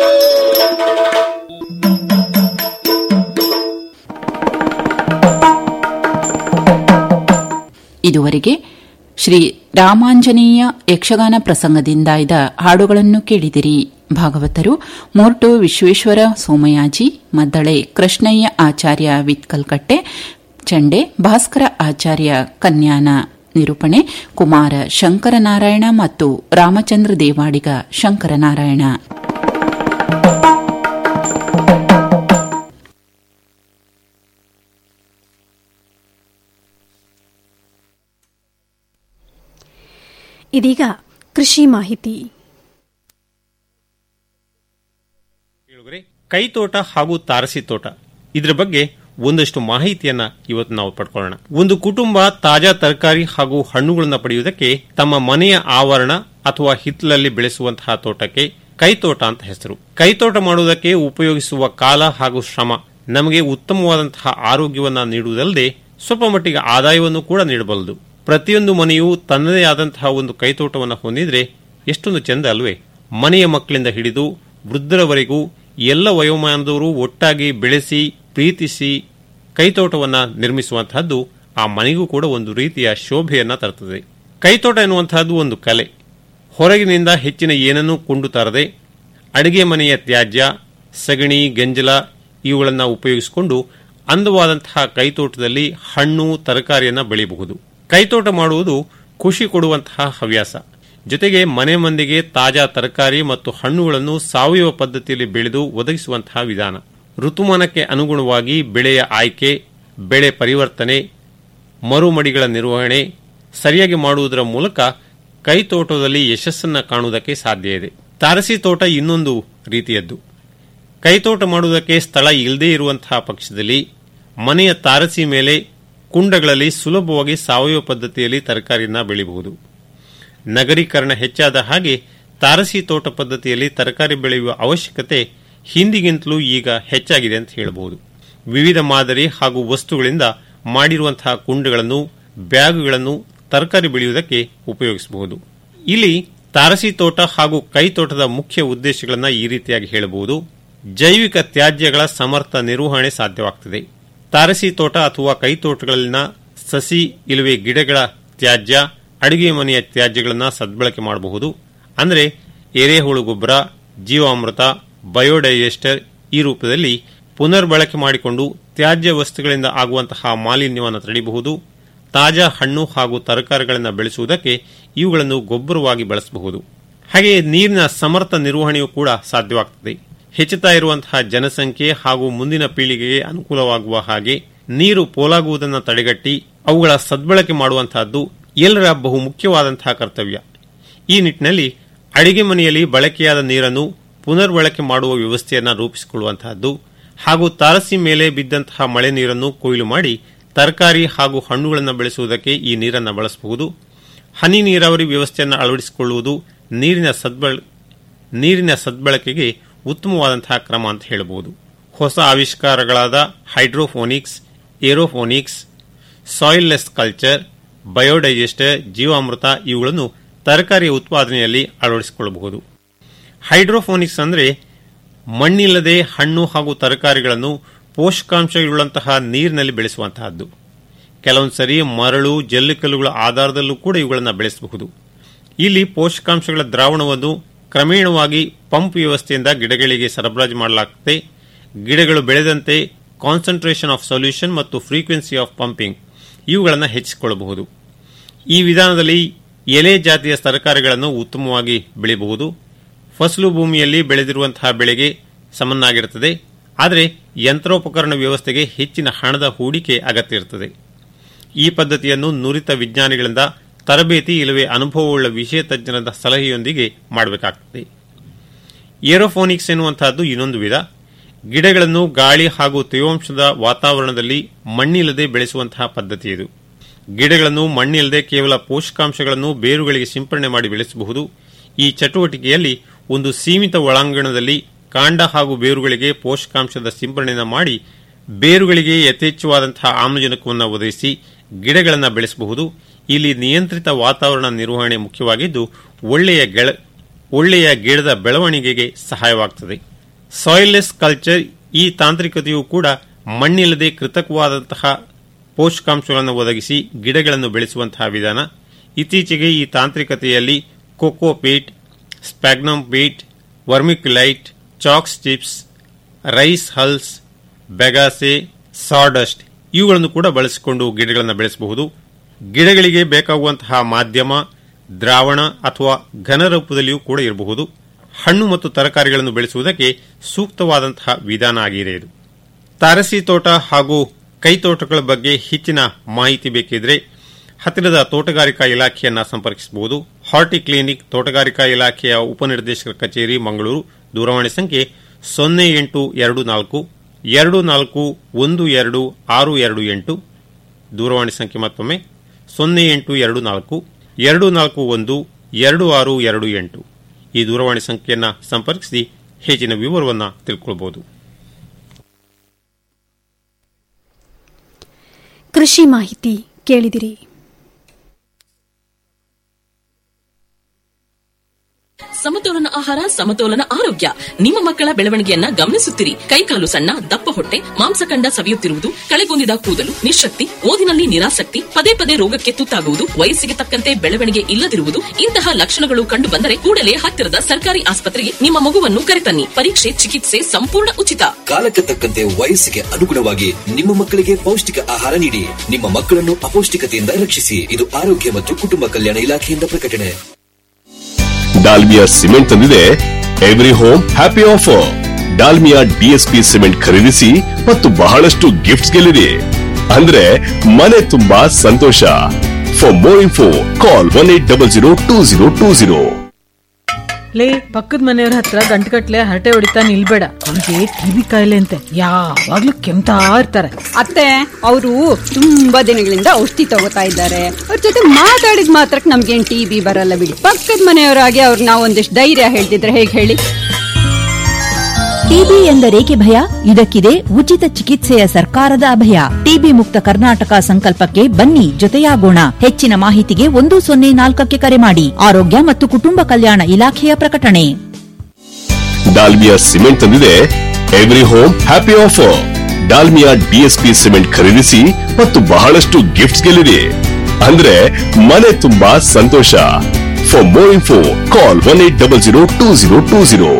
ಇದುವರೆಗೆ ಶ್ರೀ ರಾಮಾಂಜನೇಯ ಯಕ್ಷಗಾನ ಪ್ರಸಂಗದಿಂದಾಯ್ದ ಹಾಡುಗಳನ್ನು ಕೇಳಿದಿರಿ ಭಾಗವತರು ಮೋರ್ಟು ವಿಶ್ವೇಶ್ವರ ಸೋಮಯಾಜಿ ಮದ್ದಳೆ ಕೃಷ್ಣಯ್ಯ ಆಚಾರ್ಯ ವಿತ್ಕಲ್ಕಟ್ಟೆ ಚಂಡೆ ಭಾಸ್ಕರ ಆಚಾರ್ಯ ಕನ್ಯಾನ ನಿರೂಪಣೆ ಕುಮಾರ ಶಂಕರನಾರಾಯಣ ಮತ್ತು ರಾಮಚಂದ್ರ ದೇವಾಡಿಗ ಶಂಕರನಾರಾಯಣ ಇದೀಗ ಕೃಷಿ ಮಾಹಿತಿ ಕೈತೋಟ ಹಾಗೂ ತಾರಸಿ ತೋಟ ಇದ್ರ ಬಗ್ಗೆ ಒಂದಷ್ಟು ಮಾಹಿತಿಯನ್ನ ಇವತ್ತು ನಾವು ಪಡ್ಕೊಳ್ಳೋಣ ಒಂದು ಕುಟುಂಬ ತಾಜಾ ತರಕಾರಿ ಹಾಗೂ ಹಣ್ಣುಗಳನ್ನು ಪಡೆಯುವುದಕ್ಕೆ ತಮ್ಮ ಮನೆಯ ಆವರಣ ಅಥವಾ ಹಿತ್ತಲಲ್ಲಿ ಬೆಳೆಸುವಂತಹ ತೋಟಕ್ಕೆ ಕೈತೋಟ ಅಂತ ಹೆಸರು ಕೈತೋಟ ಮಾಡುವುದಕ್ಕೆ ಉಪಯೋಗಿಸುವ ಕಾಲ ಹಾಗೂ ಶ್ರಮ ನಮಗೆ ಉತ್ತಮವಾದಂತಹ ಆರೋಗ್ಯವನ್ನ ನೀಡುವುದಲ್ಲದೆ ಸ್ವಲ್ಪ ಮಟ್ಟಿಗೆ ಆದಾಯವನ್ನು ಕೂಡ ನೀಡಬಲ್ಲದು ಪ್ರತಿಯೊಂದು ಮನೆಯೂ ತನ್ನದೇ ಆದಂತಹ ಒಂದು ಕೈತೋಟವನ್ನು ಹೊಂದಿದ್ರೆ ಎಷ್ಟೊಂದು ಚೆಂದ ಅಲ್ವೇ ಮನೆಯ ಮಕ್ಕಳಿಂದ ಹಿಡಿದು ವೃದ್ಧರವರೆಗೂ ಎಲ್ಲ ವಯೋಮಾನದವರು ಒಟ್ಟಾಗಿ ಬೆಳೆಸಿ ಪ್ರೀತಿಸಿ ಕೈತೋಟವನ್ನ ನಿರ್ಮಿಸುವಂತಹದ್ದು ಆ ಮನೆಗೂ ಕೂಡ ಒಂದು ರೀತಿಯ ಶೋಭೆಯನ್ನ ತರುತ್ತದೆ ಕೈತೋಟ ಎನ್ನುವಂತಹದ್ದು ಒಂದು ಕಲೆ ಹೊರಗಿನಿಂದ ಹೆಚ್ಚಿನ ಏನನ್ನೂ ಕೊಂಡು ತರದೆ ಅಡಿಗೆ ಮನೆಯ ತ್ಯಾಜ್ಯ ಸಗಣಿ ಗಂಜಲ ಇವುಗಳನ್ನು ಉಪಯೋಗಿಸಿಕೊಂಡು ಅಂದವಾದಂತಹ ಕೈತೋಟದಲ್ಲಿ ಹಣ್ಣು ತರಕಾರಿಯನ್ನ ಬೆಳೆಯಬಹುದು ಕೈತೋಟ ಮಾಡುವುದು ಖುಷಿ ಕೊಡುವಂತಹ ಹವ್ಯಾಸ ಜೊತೆಗೆ ಮನೆ ಮಂದಿಗೆ ತಾಜಾ ತರಕಾರಿ ಮತ್ತು ಹಣ್ಣುಗಳನ್ನು ಸಾವಯವ ಪದ್ಧತಿಯಲ್ಲಿ ಬೆಳೆದು ಒದಗಿಸುವಂತಹ ವಿಧಾನ ಋತುಮಾನಕ್ಕೆ ಅನುಗುಣವಾಗಿ ಬೆಳೆಯ ಆಯ್ಕೆ ಬೆಳೆ ಪರಿವರ್ತನೆ ಮರುಮಡಿಗಳ ನಿರ್ವಹಣೆ ಸರಿಯಾಗಿ ಮಾಡುವುದರ ಮೂಲಕ ಕೈತೋಟದಲ್ಲಿ ಯಶಸ್ಸನ್ನ ಕಾಣುವುದಕ್ಕೆ ಸಾಧ್ಯ ಇದೆ ತಾರಸಿ ತೋಟ ಇನ್ನೊಂದು ರೀತಿಯದ್ದು ಕೈತೋಟ ಮಾಡುವುದಕ್ಕೆ ಸ್ಥಳ ಇಲ್ಲದೇ ಇರುವಂತಹ ಪಕ್ಷದಲ್ಲಿ ಮನೆಯ ತಾರಸಿ ಮೇಲೆ ಕುಂಡಗಳಲ್ಲಿ ಸುಲಭವಾಗಿ ಸಾವಯವ ಪದ್ಧತಿಯಲ್ಲಿ ತರಕಾರಿಯನ್ನ ಬೆಳೆಯಬಹುದು ನಗರೀಕರಣ ಹೆಚ್ಚಾದ ಹಾಗೆ ತಾರಸಿ ತೋಟ ಪದ್ಧತಿಯಲ್ಲಿ ತರಕಾರಿ ಬೆಳೆಯುವ ಅವಶ್ಯಕತೆ ಹಿಂದಿಗಿಂತಲೂ ಈಗ ಹೆಚ್ಚಾಗಿದೆ ಅಂತ ಹೇಳಬಹುದು ವಿವಿಧ ಮಾದರಿ ಹಾಗೂ ವಸ್ತುಗಳಿಂದ ಮಾಡಿರುವಂತಹ ಕುಂಡಗಳನ್ನು ಬ್ಯಾಗುಗಳನ್ನು ತರಕಾರಿ ಬೆಳೆಯುವುದಕ್ಕೆ ಉಪಯೋಗಿಸಬಹುದು ಇಲ್ಲಿ ತಾರಸಿ ತೋಟ ಹಾಗೂ ಕೈತೋಟದ ಮುಖ್ಯ ಉದ್ದೇಶಗಳನ್ನು ಈ ರೀತಿಯಾಗಿ ಹೇಳಬಹುದು ಜೈವಿಕ ತ್ಯಾಜ್ಯಗಳ ಸಮರ್ಥ ನಿರ್ವಹಣೆ ಸಾಧ್ಯವಾಗುತ್ತದೆ ತಾರಸಿ ತೋಟ ಅಥವಾ ಕೈತೋಟಗಳಲ್ಲಿನ ಸಸಿ ಇಲ್ಲವೇ ಗಿಡಗಳ ತ್ಯಾಜ್ಯ ಅಡುಗೆ ಮನೆಯ ತ್ಯಾಜ್ಯಗಳನ್ನು ಸದ್ಬಳಕೆ ಮಾಡಬಹುದು ಅಂದರೆ ಎರೆಹುಳು ಗೊಬ್ಬರ ಜೀವಾಮೃತ ಬಯೋಡೈಜೆಸ್ಟರ್ ಈ ರೂಪದಲ್ಲಿ ಪುನರ್ಬಳಕೆ ಮಾಡಿಕೊಂಡು ತ್ಯಾಜ್ಯ ವಸ್ತುಗಳಿಂದ ಆಗುವಂತಹ ಮಾಲಿನ್ಯವನ್ನು ತಡೆಯಬಹುದು ತಾಜಾ ಹಣ್ಣು ಹಾಗೂ ತರಕಾರಿಗಳನ್ನು ಬೆಳೆಸುವುದಕ್ಕೆ ಇವುಗಳನ್ನು ಗೊಬ್ಬರವಾಗಿ ಬಳಸಬಹುದು ಹಾಗೆಯೇ ನೀರಿನ ಸಮರ್ಥ ನಿರ್ವಹಣೆಯೂ ಕೂಡ ಸಾಧ್ಯವಾಗುತ್ತದೆ ಹೆಚ್ಚುತ್ತಾ ಇರುವಂತಹ ಜನಸಂಖ್ಯೆ ಹಾಗೂ ಮುಂದಿನ ಪೀಳಿಗೆಗೆ ಅನುಕೂಲವಾಗುವ ಹಾಗೆ ನೀರು ಪೋಲಾಗುವುದನ್ನು ತಡೆಗಟ್ಟಿ ಅವುಗಳ ಸದ್ಬಳಕೆ ಮಾಡುವಂತಹದ್ದು ಎಲ್ಲರ ಬಹು ಮುಖ್ಯವಾದಂತಹ ಕರ್ತವ್ಯ ಈ ನಿಟ್ಟಿನಲ್ಲಿ ಅಡಿಗೆ ಮನೆಯಲ್ಲಿ ಬಳಕೆಯಾದ ನೀರನ್ನು ಪುನರ್ಬಳಕೆ ಮಾಡುವ ವ್ಯವಸ್ಥೆಯನ್ನು ರೂಪಿಸಿಕೊಳ್ಳುವಂತಹದ್ದು ಹಾಗೂ ತಾರಸಿ ಮೇಲೆ ಬಿದ್ದಂತಹ ಮಳೆ ನೀರನ್ನು ಕೊಯ್ಲು ಮಾಡಿ ತರಕಾರಿ ಹಾಗೂ ಹಣ್ಣುಗಳನ್ನು ಬೆಳೆಸುವುದಕ್ಕೆ ಈ ನೀರನ್ನು ಬಳಸಬಹುದು ಹನಿ ನೀರಾವರಿ ವ್ಯವಸ್ಥೆಯನ್ನು ಅಳವಡಿಸಿಕೊಳ್ಳುವುದು ನೀರಿನ ಸದ್ಬಳ ನೀರಿನ ಸದ್ಬಳಕೆಗೆ ಉತ್ತಮವಾದಂತಹ ಕ್ರಮ ಅಂತ ಹೇಳಬಹುದು ಹೊಸ ಆವಿಷ್ಕಾರಗಳಾದ hydroponics aeroponics soilless culture biodigester ಜೀವಾಮೃತ ಇವುಗಳನ್ನು ತರಕಾರಿಯ ಉತ್ಪಾದನೆಯಲ್ಲಿ ಅಳವಡಿಸಿಕೊಳ್ಳಬಹುದು ಹೈಡ್ರೋಫೋನಿಕ್ಸ್ ಅಂದರೆ ಮಣ್ಣಿಲ್ಲದೆ ಹಣ್ಣು ಹಾಗೂ ತರಕಾರಿಗಳನ್ನು ಪೋಷಕಾಂಶಗಳುಳ್ಳಂತಹ ನೀರಿನಲ್ಲಿ ಬೆಳೆಸುವಂತಹದ್ದು ಕೆಲವೊಂದು ಸರಿ ಮರಳು ಜಲ್ಲಿಕಲ್ಲುಗಳ ಆಧಾರದಲ್ಲೂ ಕೂಡ ಇವುಗಳನ್ನು ಬೆಳೆಸಬಹುದು ಇಲ್ಲಿ ಪೋಷಕಾಂಶಗಳ ದ್ರಾವಣವನ್ನು ಕ್ರಮೇಣವಾಗಿ ಪಂಪ್ ವ್ಯವಸ್ಥೆಯಿಂದ ಗಿಡಗಳಿಗೆ ಸರಬರಾಜು ಮಾಡಲಾಗುತ್ತದೆ ಗಿಡಗಳು ಬೆಳೆದಂತೆ ಕಾನ್ಸಂಟ್ರೇಷನ್ ಆಫ್ ಸೊಲ್ಯೂಷನ್ ಮತ್ತು ಫ್ರೀಕ್ವೆನ್ಸಿ ಆಫ್ ಪಂಪಿಂಗ್ ಇವುಗಳನ್ನು ಹೆಚ್ಚಿಸಿಕೊಳ್ಳಬಹುದು ಈ ವಿಧಾನದಲ್ಲಿ ಎಲೆ ಜಾತಿಯ ತರಕಾರಿಗಳನ್ನು ಉತ್ತಮವಾಗಿ ಬೆಳೆಯಬಹುದು ಫಸಲು ಭೂಮಿಯಲ್ಲಿ ಬೆಳೆದಿರುವಂತಹ ಬೆಳೆಗೆ ಸಮನಾಗಿರುತ್ತದೆ ಆದರೆ ಯಂತ್ರೋಪಕರಣ ವ್ಯವಸ್ಥೆಗೆ ಹೆಚ್ಚಿನ ಹಣದ ಹೂಡಿಕೆ ಅಗತ್ಯ ಇರುತ್ತದೆ ಈ ಪದ್ಧತಿಯನ್ನು ನುರಿತ ವಿಜ್ಞಾನಿಗಳಿಂದ ತರಬೇತಿ ಇಲ್ಲವೇ ಅನುಭವವುಳ್ಳ ವಿಷಯ ತಜ್ಞರ ಸಲಹೆಯೊಂದಿಗೆ ಮಾಡಬೇಕಾಗುತ್ತದೆ ಏರೋಫೋನಿಕ್ಸ್ ಎನ್ನುವಂತಹದ್ದು ಇನ್ನೊಂದು ವಿಧ ಗಿಡಗಳನ್ನು ಗಾಳಿ ಹಾಗೂ ತೇವಾಂಶದ ವಾತಾವರಣದಲ್ಲಿ ಮಣ್ಣಿಲ್ಲದೆ ಬೆಳೆಸುವಂತಹ ಪದ್ಧತಿ ಇದು ಗಿಡಗಳನ್ನು ಮಣ್ಣಿಲ್ಲದೆ ಕೇವಲ ಪೋಷಕಾಂಶಗಳನ್ನು ಬೇರುಗಳಿಗೆ ಸಿಂಪರಣೆ ಮಾಡಿ ಬೆಳೆಸಬಹುದು ಈ ಚಟುವಟಿಕೆಯಲ್ಲಿ ಒಂದು ಸೀಮಿತ ಒಳಾಂಗಣದಲ್ಲಿ ಕಾಂಡ ಹಾಗೂ ಬೇರುಗಳಿಗೆ ಪೋಷಕಾಂಶದ ಸಿಂಪರಣೆಯನ್ನು ಮಾಡಿ ಬೇರುಗಳಿಗೆ ಯಥೇಚ್ಛವಾದಂತಹ ಆಮ್ಲಜನಕವನ್ನು ಒದಗಿಸಿ ಗಿಡಗಳನ್ನು ಬೆಳೆಸಬಹುದು ಇಲ್ಲಿ ನಿಯಂತ್ರಿತ ವಾತಾವರಣ ನಿರ್ವಹಣೆ ಮುಖ್ಯವಾಗಿದ್ದು ಒಳ್ಳೆಯ ಗೆಳ ಒಳ್ಳೆಯ ಗಿಡದ ಬೆಳವಣಿಗೆಗೆ ಸಹಾಯವಾಗುತ್ತದೆ ಸಾಯಿಲ್ಲೆಸ್ ಕಲ್ಚರ್ ಈ ತಾಂತ್ರಿಕತೆಯೂ ಕೂಡ ಮಣ್ಣಿಲ್ಲದೆ ಕೃತಕವಾದಂತಹ ಪೋಷಕಾಂಶಗಳನ್ನು ಒದಗಿಸಿ ಗಿಡಗಳನ್ನು ಬೆಳೆಸುವಂತಹ ವಿಧಾನ ಇತ್ತೀಚೆಗೆ ಈ ತಾಂತ್ರಿಕತೆಯಲ್ಲಿ cocopeat sphagnum peat vermiculite chalks chips rice hulls bagasse sawdust ಇವುಗಳನ್ನು ಕೂಡ ಬಳಸಿಕೊಂಡು ಗಿಡಗಳನ್ನು ಬೆಳೆಸಬಹುದು ಗಿಡಗಳಿಗೆ ಬೇಕಾಗುವಂತಹ ಮಾಧ್ಯಮ ದ್ರಾವಣ ಅಥವಾ ಘನ ರೂಪದಲ್ಲಿಯೂ ಕೂಡ ಇರಬಹುದು ಹಣ್ಣು ಮತ್ತು ತರಕಾರಿಗಳನ್ನು ಬೆಳೆಸುವುದಕ್ಕೆ ಸೂಕ್ತವಾದಂತಹ ವಿಧಾನ ಆಗಿದೆ ಇದು ತಾರಸಿ ತೋಟ ಹಾಗೂ ಕೈತೋಟಗಳ ಬಗ್ಗೆ ಹೆಚ್ಚಿನ ಮಾಹಿತಿ ಬೇಕಿದ್ರೆ ಹತ್ತಿರದ ತೋಟಗಾರಿಕಾ ಇಲಾಖೆಯನ್ನ ಸಂಪರ್ಕಿಸಬಹುದು ಹಾರ್ಟಿ ಕ್ಲಿನಿಕ್ ತೋಟಗಾರಿಕಾ ಇಲಾಖೆಯ ಉಪನಿರ್ದೇಶಕರ ಕಚೇರಿ ಮಂಗಳೂರು ದೂರವಾಣಿ ಸಂಖ್ಯೆ ಸೊನ್ನೆ ಎಂಟು ಎರಡು ನಾಲ್ಕು ಎರಡು ನಾಲ್ಕು ಒಂದು ಎರಡು ಆರು ಎರಡು ಎಂಟು ದೂರವಾಣಿ ಸಂಖ್ಯೆ ಮತ್ತೊಮ್ಮೆ ಸೊನ್ನೆ ಎಂಟು ಎರಡು ನಾಲ್ಕು ಎರಡು ನಾಲ್ಕು ಒಂದು ಎರಡು ಆರು ಎರಡು ಎಂಟು ಈ ದೂರವಾಣಿ ಸಂಖ್ಯೆಯನ್ನು ಸಂಪರ್ಕಿಸಿ ಹೆಚ್ಚಿನ ವಿವರವನ್ನು ತಿಳ್ಕೊಳ್ಬಹುದು ಕೃಷಿ ಮಾಹಿತಿ ಕೇಳಿದಿರಿ ಸಮತೋಲನ ಆಹಾರ ಸಮತೋಲನ ಆರೋಗ್ಯ ನಿಮ್ಮ ಮಕ್ಕಳ ಬೆಳವಣಿಗೆಯನ್ನ ಗಮನಿಸುತ್ತಿರಿ ಕೈಕಾಲು ಸಣ್ಣ ದಪ್ಪ ಹೊಟ್ಟೆ ಮಾಂಸಖಂಡ ಸವಿಯುತ್ತಿರುವುದು ಕಳೆಗುಂದಿದ ಕೂದಲು ನಿಶಕ್ತಿ ಓದಿನಲ್ಲಿ ನಿರಾಸಕ್ತಿ ಪದೇ ಪದೇ ರೋಗಕ್ಕೆ ತುತ್ತಾಗುವುದು ವಯಸ್ಸಿಗೆ ತಕ್ಕಂತೆ ಬೆಳವಣಿಗೆ ಇಲ್ಲದಿರುವುದು ಇಂತಹ ಲಕ್ಷಣಗಳು ಕಂಡು ಬಂದರೆ ಕೂಡಲೇ ಹತ್ತಿರದ ಸರ್ಕಾರಿ ಆಸ್ಪತ್ರೆಗೆ ನಿಮ್ಮ ಮಗುವನ್ನು ಕರೆತನ್ನಿ ಪರೀಕ್ಷೆ ಚಿಕಿತ್ಸೆ ಸಂಪೂರ್ಣ ಉಚಿತ ಕಾಲಕ್ಕೆ ತಕ್ಕಂತೆ ವಯಸ್ಸಿಗೆ ಅನುಗುಣವಾಗಿ ನಿಮ್ಮ ಮಕ್ಕಳಿಗೆ ಪೌಷ್ಟಿಕ ಆಹಾರ ನೀಡಿ ನಿಮ್ಮ ಮಕ್ಕಳನ್ನು ಅಪೌಷ್ಟಿಕತೆಯಿಂದ ರಕ್ಷಿಸಿ ಇದು ಆರೋಗ್ಯ ಮತ್ತು ಕುಟುಂಬ ಕಲ್ಯಾಣ ಇಲಾಖೆಯಿಂದ ಪ್ರಕಟಣೆ ಡಾಲ್ಮಿಯಾ ಸಿಮೆಂಟ್ ತಂದಿದೆ every home happy offer Dalmia DSP cement ಖರೀದಿಸಿ ಮತ್ತು ಬಹಳಷ್ಟು ಗಿಫ್ಟ್ಸ್ ಗೆಲ್ಲಿರಿ ಅಂದ್ರೆ ಮನೆ ತುಂಬಾ ಸಂತೋಷ for more info call one eight double zero two zero two zero ಲೇ ಪಕ್ಕದ ಮನೆಯವ್ರ ಹತ್ರ ಗಂಟುಗಟ್ಲೆ ಹರಟೆ ಹೊಡಿತಾ ನಿಲ್ಬೇಡ ಅವ್ರಿಗೆ ಕಿವಿ ಕಾಯಿಲೆ ಅಂತೆ ಯಾವಾಗ್ಲೂ ಕೆಮ್ತಾ ಇರ್ತಾರೆ ಅತ್ತೆ ಅವರು ತುಂಬಾ ದಿನಗಳಿಂದ ಔಷಧಿ ತಗೋತಾ ಇದ್ದಾರೆ ಅವ್ರ ಜೊತೆ ಮಾತಾಡಿದ ಮಾತ್ರಕ್ಕೆ ನಮ್ಗೇನ್ ಟಿ ಬಿ ಬರಲ್ಲ ಬಿಡಿ ಪಕ್ಕದ ಮನೆಯವರಾಗಿ ಅವ್ರು ನಾವು ಒಂದಿಷ್ಟು ಧೈರ್ಯ ಹೇಳ್ತಿದ್ರೆ ಹೇಗೆ ಹೇಳಿ ಟಿಬಿ ಎಂದರೇಕೆ ಭಯ ಇದಕ್ಕಿದೆ ಉಚಿತ ಚಿಕಿತ್ಸೆಯ ಸರ್ಕಾರದ ಅಭಯ ಟಿಬಿ ಮುಕ್ತ ಕರ್ನಾಟಕ ಸಂಕಲ್ಪಕ್ಕೆ ಬನ್ನಿ ಜೊತೆಯಾಗೋಣ ಹೆಚ್ಚಿನ ಮಾಹಿತಿಗೆ ಒಂದು ಸೊನ್ನೆ ನಾಲ್ಕಕ್ಕೆ ಕರೆ ಮಾಡಿ ಆರೋಗ್ಯ ಮತ್ತು ಕುಟುಂಬ ಕಲ್ಯಾಣ ಇಲಾಖೆಯ ಪ್ರಕಟಣೆ ಡಾಲ್ಮಿಯಾ ಸಿಮೆಂಟ್ ತಂದಿದೆ every home happy offer Dalmia DSP cement ಖರೀದಿಸಿ ಮತ್ತು ಬಹಳಷ್ಟು ಗಿಫ್ಟ್ಸ್ ಗೆಲ್ಲಿರಿ ಅಂದ್ರೆ ಮನೆ ತುಂಬಾ ಸಂತೋಷ for more info call one eight double zero two zero two zero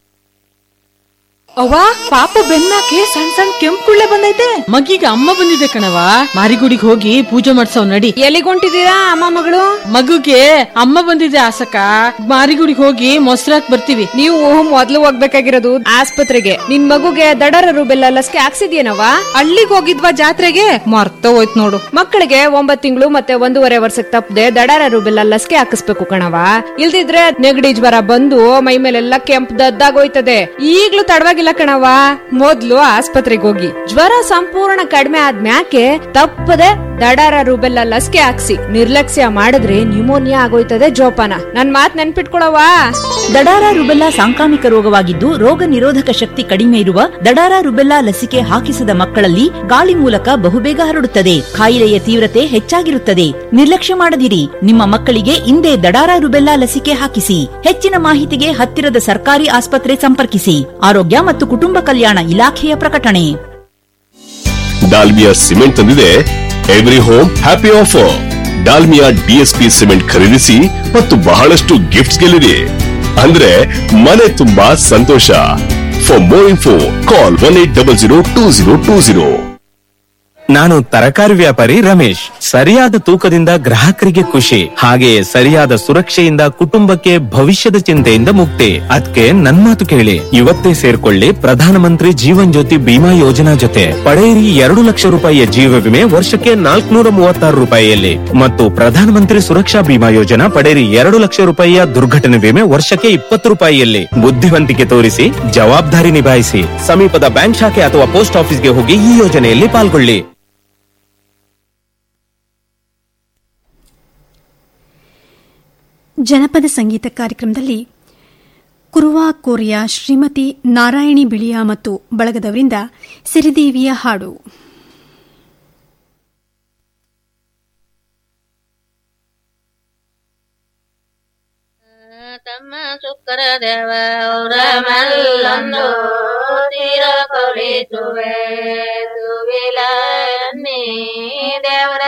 ಅವ್ವ ಪಾಪ ಬೆನ್ನಾಕೆ ಸಣ್ಣ ಸಣ್ಣ ಕೆಂಪು ಕುಳ್ಳೆ ಬಂದೈತೆ ಮಗಿಗೆ ಅಮ್ಮ ಬಂದಿದೆ ಕಣವ ಮಾರಿಗುಡಿಗೆ ಹೋಗಿ ಪೂಜೆ ಮಾಡ್ಸವ್ ನಡಿ ಎಲ್ಲಿಗೊಂಟಿದ್ದೀರಾ ಅಮ್ಮ ಮಗಳು ಮಗುಗೆ ಅಮ್ಮ ಬಂದಿದೆ ಆಸಕ ಮಾರಿಗುಡಿಗೆ ಹೋಗಿ ಮೊಸರಾಕ್ ಬರ್ತೀವಿ ನೀವು ಮೊದ್ಲು ಹೋಗ್ಬೇಕಾಗಿರೋದು ಆಸ್ಪತ್ರೆಗೆ ನಿನ್ ಮಗುಗೆ ದಡರ ರುಬೆಲ್ಲ ಲಸಿಕೆ ಹಾಕ್ಸಿದ್ಯೇನವ ಅಲ್ಲಿಗೆ ಹೋಗಿದ್ವಾ ಜಾತ್ರೆಗೆ ಮರ್ತ ಹೋಯ್ತು ನೋಡು ಮಕ್ಕಳಿಗೆ ಒಂಬತ್ ತಿಂಗಳು ಮತ್ತೆ ಒಂದೂವರೆ ವರ್ಷಕ್ಕೆ ತಪ್ಪದೆ ದಡರ ರುಬೆಲ್ಲ ಲಸಿಕೆ ಹಾಕಿಸ್ಬೇಕು ಕಣವ ಇಲ್ದಿದ್ರೆ ನೆಗಡಿ ಜ್ವರ ಬಂದು ಮೈ ಮೇಲೆಲ್ಲ ಕೆಂಪ್ ದದ್ದಾಗೋಯ್ತದೆ ಈಗ್ಲೂ ತಡವಾಗಿಲ್ಲ ಕಣವ ಮೊದ್ಲು ಆಸ್ಪತ್ರೆಗೆ ಹೋಗಿ ಜ್ವರ ಸಂಪೂರ್ಣ ಕಡಿಮೆ ಆದ್ಮ್ಯಾಕೆ ತಪ್ಪದೆ ದಡಾರ ರುಬೆಲ್ಲ ಲಸಿಕೆ ಹಾಕ್ಸಿ ನಿರ್ಲಕ್ಷ್ಯ ಮಾಡಿದ್ರೆ ನ್ಯೂಮೋನಿಯಾ ಆಗೋಯ್ತದೆ ಜೋಪಾನ ನನ್ ಮಾತ್ ನೆನ್ಪಿಟ್ಕೊಳವ ದಡಾರ ರುಬೆಲ್ಲಾ ಸಾಂಕ್ರಾಮಿಕ ರೋಗವಾಗಿದ್ದು ರೋಗ ನಿರೋಧಕ ಶಕ್ತಿ ಕಡಿಮೆ ಇರುವ ದಡಾರ ರುಬೆಲ್ಲಾ ಲಸಿಕೆ ಹಾಕಿಸದ ಮಕ್ಕಳಲ್ಲಿ ಗಾಳಿ ಮೂಲಕ ಬಹುಬೇಗ ಹರಡುತ್ತದೆ ಕಾಯಿಲೆಯ ತೀವ್ರತೆ ಹೆಚ್ಚಾಗಿರುತ್ತದೆ ನಿರ್ಲಕ್ಷ್ಯ ಮಾಡದಿರಿ ನಿಮ್ಮ ಮಕ್ಕಳಿಗೆ ಇಂದೇ ದಡಾರ ರುಬೆಲ್ಲಾ ಲಸಿಕೆ ಹಾಕಿಸಿ ಹೆಚ್ಚಿನ ಮಾಹಿತಿಗೆ ಹತ್ತಿರದ ಸರ್ಕಾರಿ ಆಸ್ಪತ್ರೆ ಸಂಪರ್ಕಿಸಿ ಆರೋಗ್ಯ ಮತ್ತು ಕುಟುಂಬ ಕಲ್ಯಾಣ ಇಲಾಖೆಯ ಪ್ರಕಟಣೆ ಡಾಲ್ಮಿಯಾ ಸಿಮೆಂಟ್ ತಂದಿದೆ every home happy offer Dalmia DSP cement ಖರೀದಿಸಿ ಮತ್ತು ಬಹಳಷ್ಟು ಗಿಫ್ಟ್ಸ್ ಗೆಲ್ಲಿರಿ ಅಂದ್ರೆ ಮನೆ ತುಂಬಾ ಸಂತೋಷ for more info call one eight double zero two zero two zero ನಾನು ತರಕಾರಿ ವ್ಯಾಪಾರಿ ರಮೇಶ್ ಸರಿಯಾದ ತೂಕದಿಂದ ಗ್ರಾಹಕರಿಗೆ ಖುಷಿ ಹಾಗೆಯೇ ಸರಿಯಾದ ಸುರಕ್ಷೆಯಿಂದ ಕುಟುಂಬಕ್ಕೆ ಭವಿಷ್ಯದ ಚಿಂತೆಯಿಂದ ಮುಕ್ತಿ ಅದಕ್ಕೆ ನನ್ ಮಾತು ಕೇಳಿ ಇವತ್ತೇ ಸೇರ್ಕೊಳ್ಳಿ ಪ್ರಧಾನಮಂತ್ರಿ ಜೀವನ್ ಜ್ಯೋತಿ ಬಿಮಾ ಯೋಜನಾ ಜೊತೆ ಪಡೆಯಿರಿ ಎರಡು ಲಕ್ಷ ರೂಪಾಯಿಯ ಜೀವ ವಿಮೆ ವರ್ಷಕ್ಕೆ ನಾಲ್ಕುನೂರ ಮೂವತ್ತಾರು ರೂಪಾಯಿಯಲ್ಲಿ ಮತ್ತು ಪ್ರಧಾನಮಂತ್ರಿ ಸುರಕ್ಷಾ ಬಿಮಾ ಯೋಜನಾ ಪಡೆಯಿರಿ ಎರಡು ಲಕ್ಷ ರೂಪಾಯಿಯ ದುರ್ಘಟನೆ ವಿಮೆ ವರ್ಷಕ್ಕೆ ಇಪ್ಪತ್ತು ರೂಪಾಯಿಯಲ್ಲಿ ಬುದ್ಧಿವಂತಿಕೆ ತೋರಿಸಿ ಜವಾಬ್ದಾರಿ ನಿಭಾಯಿಸಿ ಸಮೀಪದ ಬ್ಯಾಂಕ್ ಶಾಖೆ ಅಥವಾ ಪೋಸ್ಟ್ ಆಫೀಸ್ಗೆ ಹೋಗಿ ಈ ಯೋಜನೆಯಲ್ಲಿ ಪಾಲ್ಗೊಳ್ಳಿ ಜನಪದ ಸಂಗೀತ ಕಾರ್ಯಕ್ರಮದಲ್ಲಿ ಕುರುವಾ ಕೋರಿಯ ಶ್ರೀಮತಿ ನಾರಾಯಣಿ ಬಿಳಿಯ ಮತ್ತು ಬಳಗದವರಿಂದ ಸಿರಿದೇವಿಯ ಹಾಡು ತಮ್ಮ ಶುಕ್ರ ದೇವ ಅವರ ಮಲ್ಲೊಂದು ತೀರ ಕೊಳಿಸುವೆ ತುವಿಲ ನೀ ದೇವರ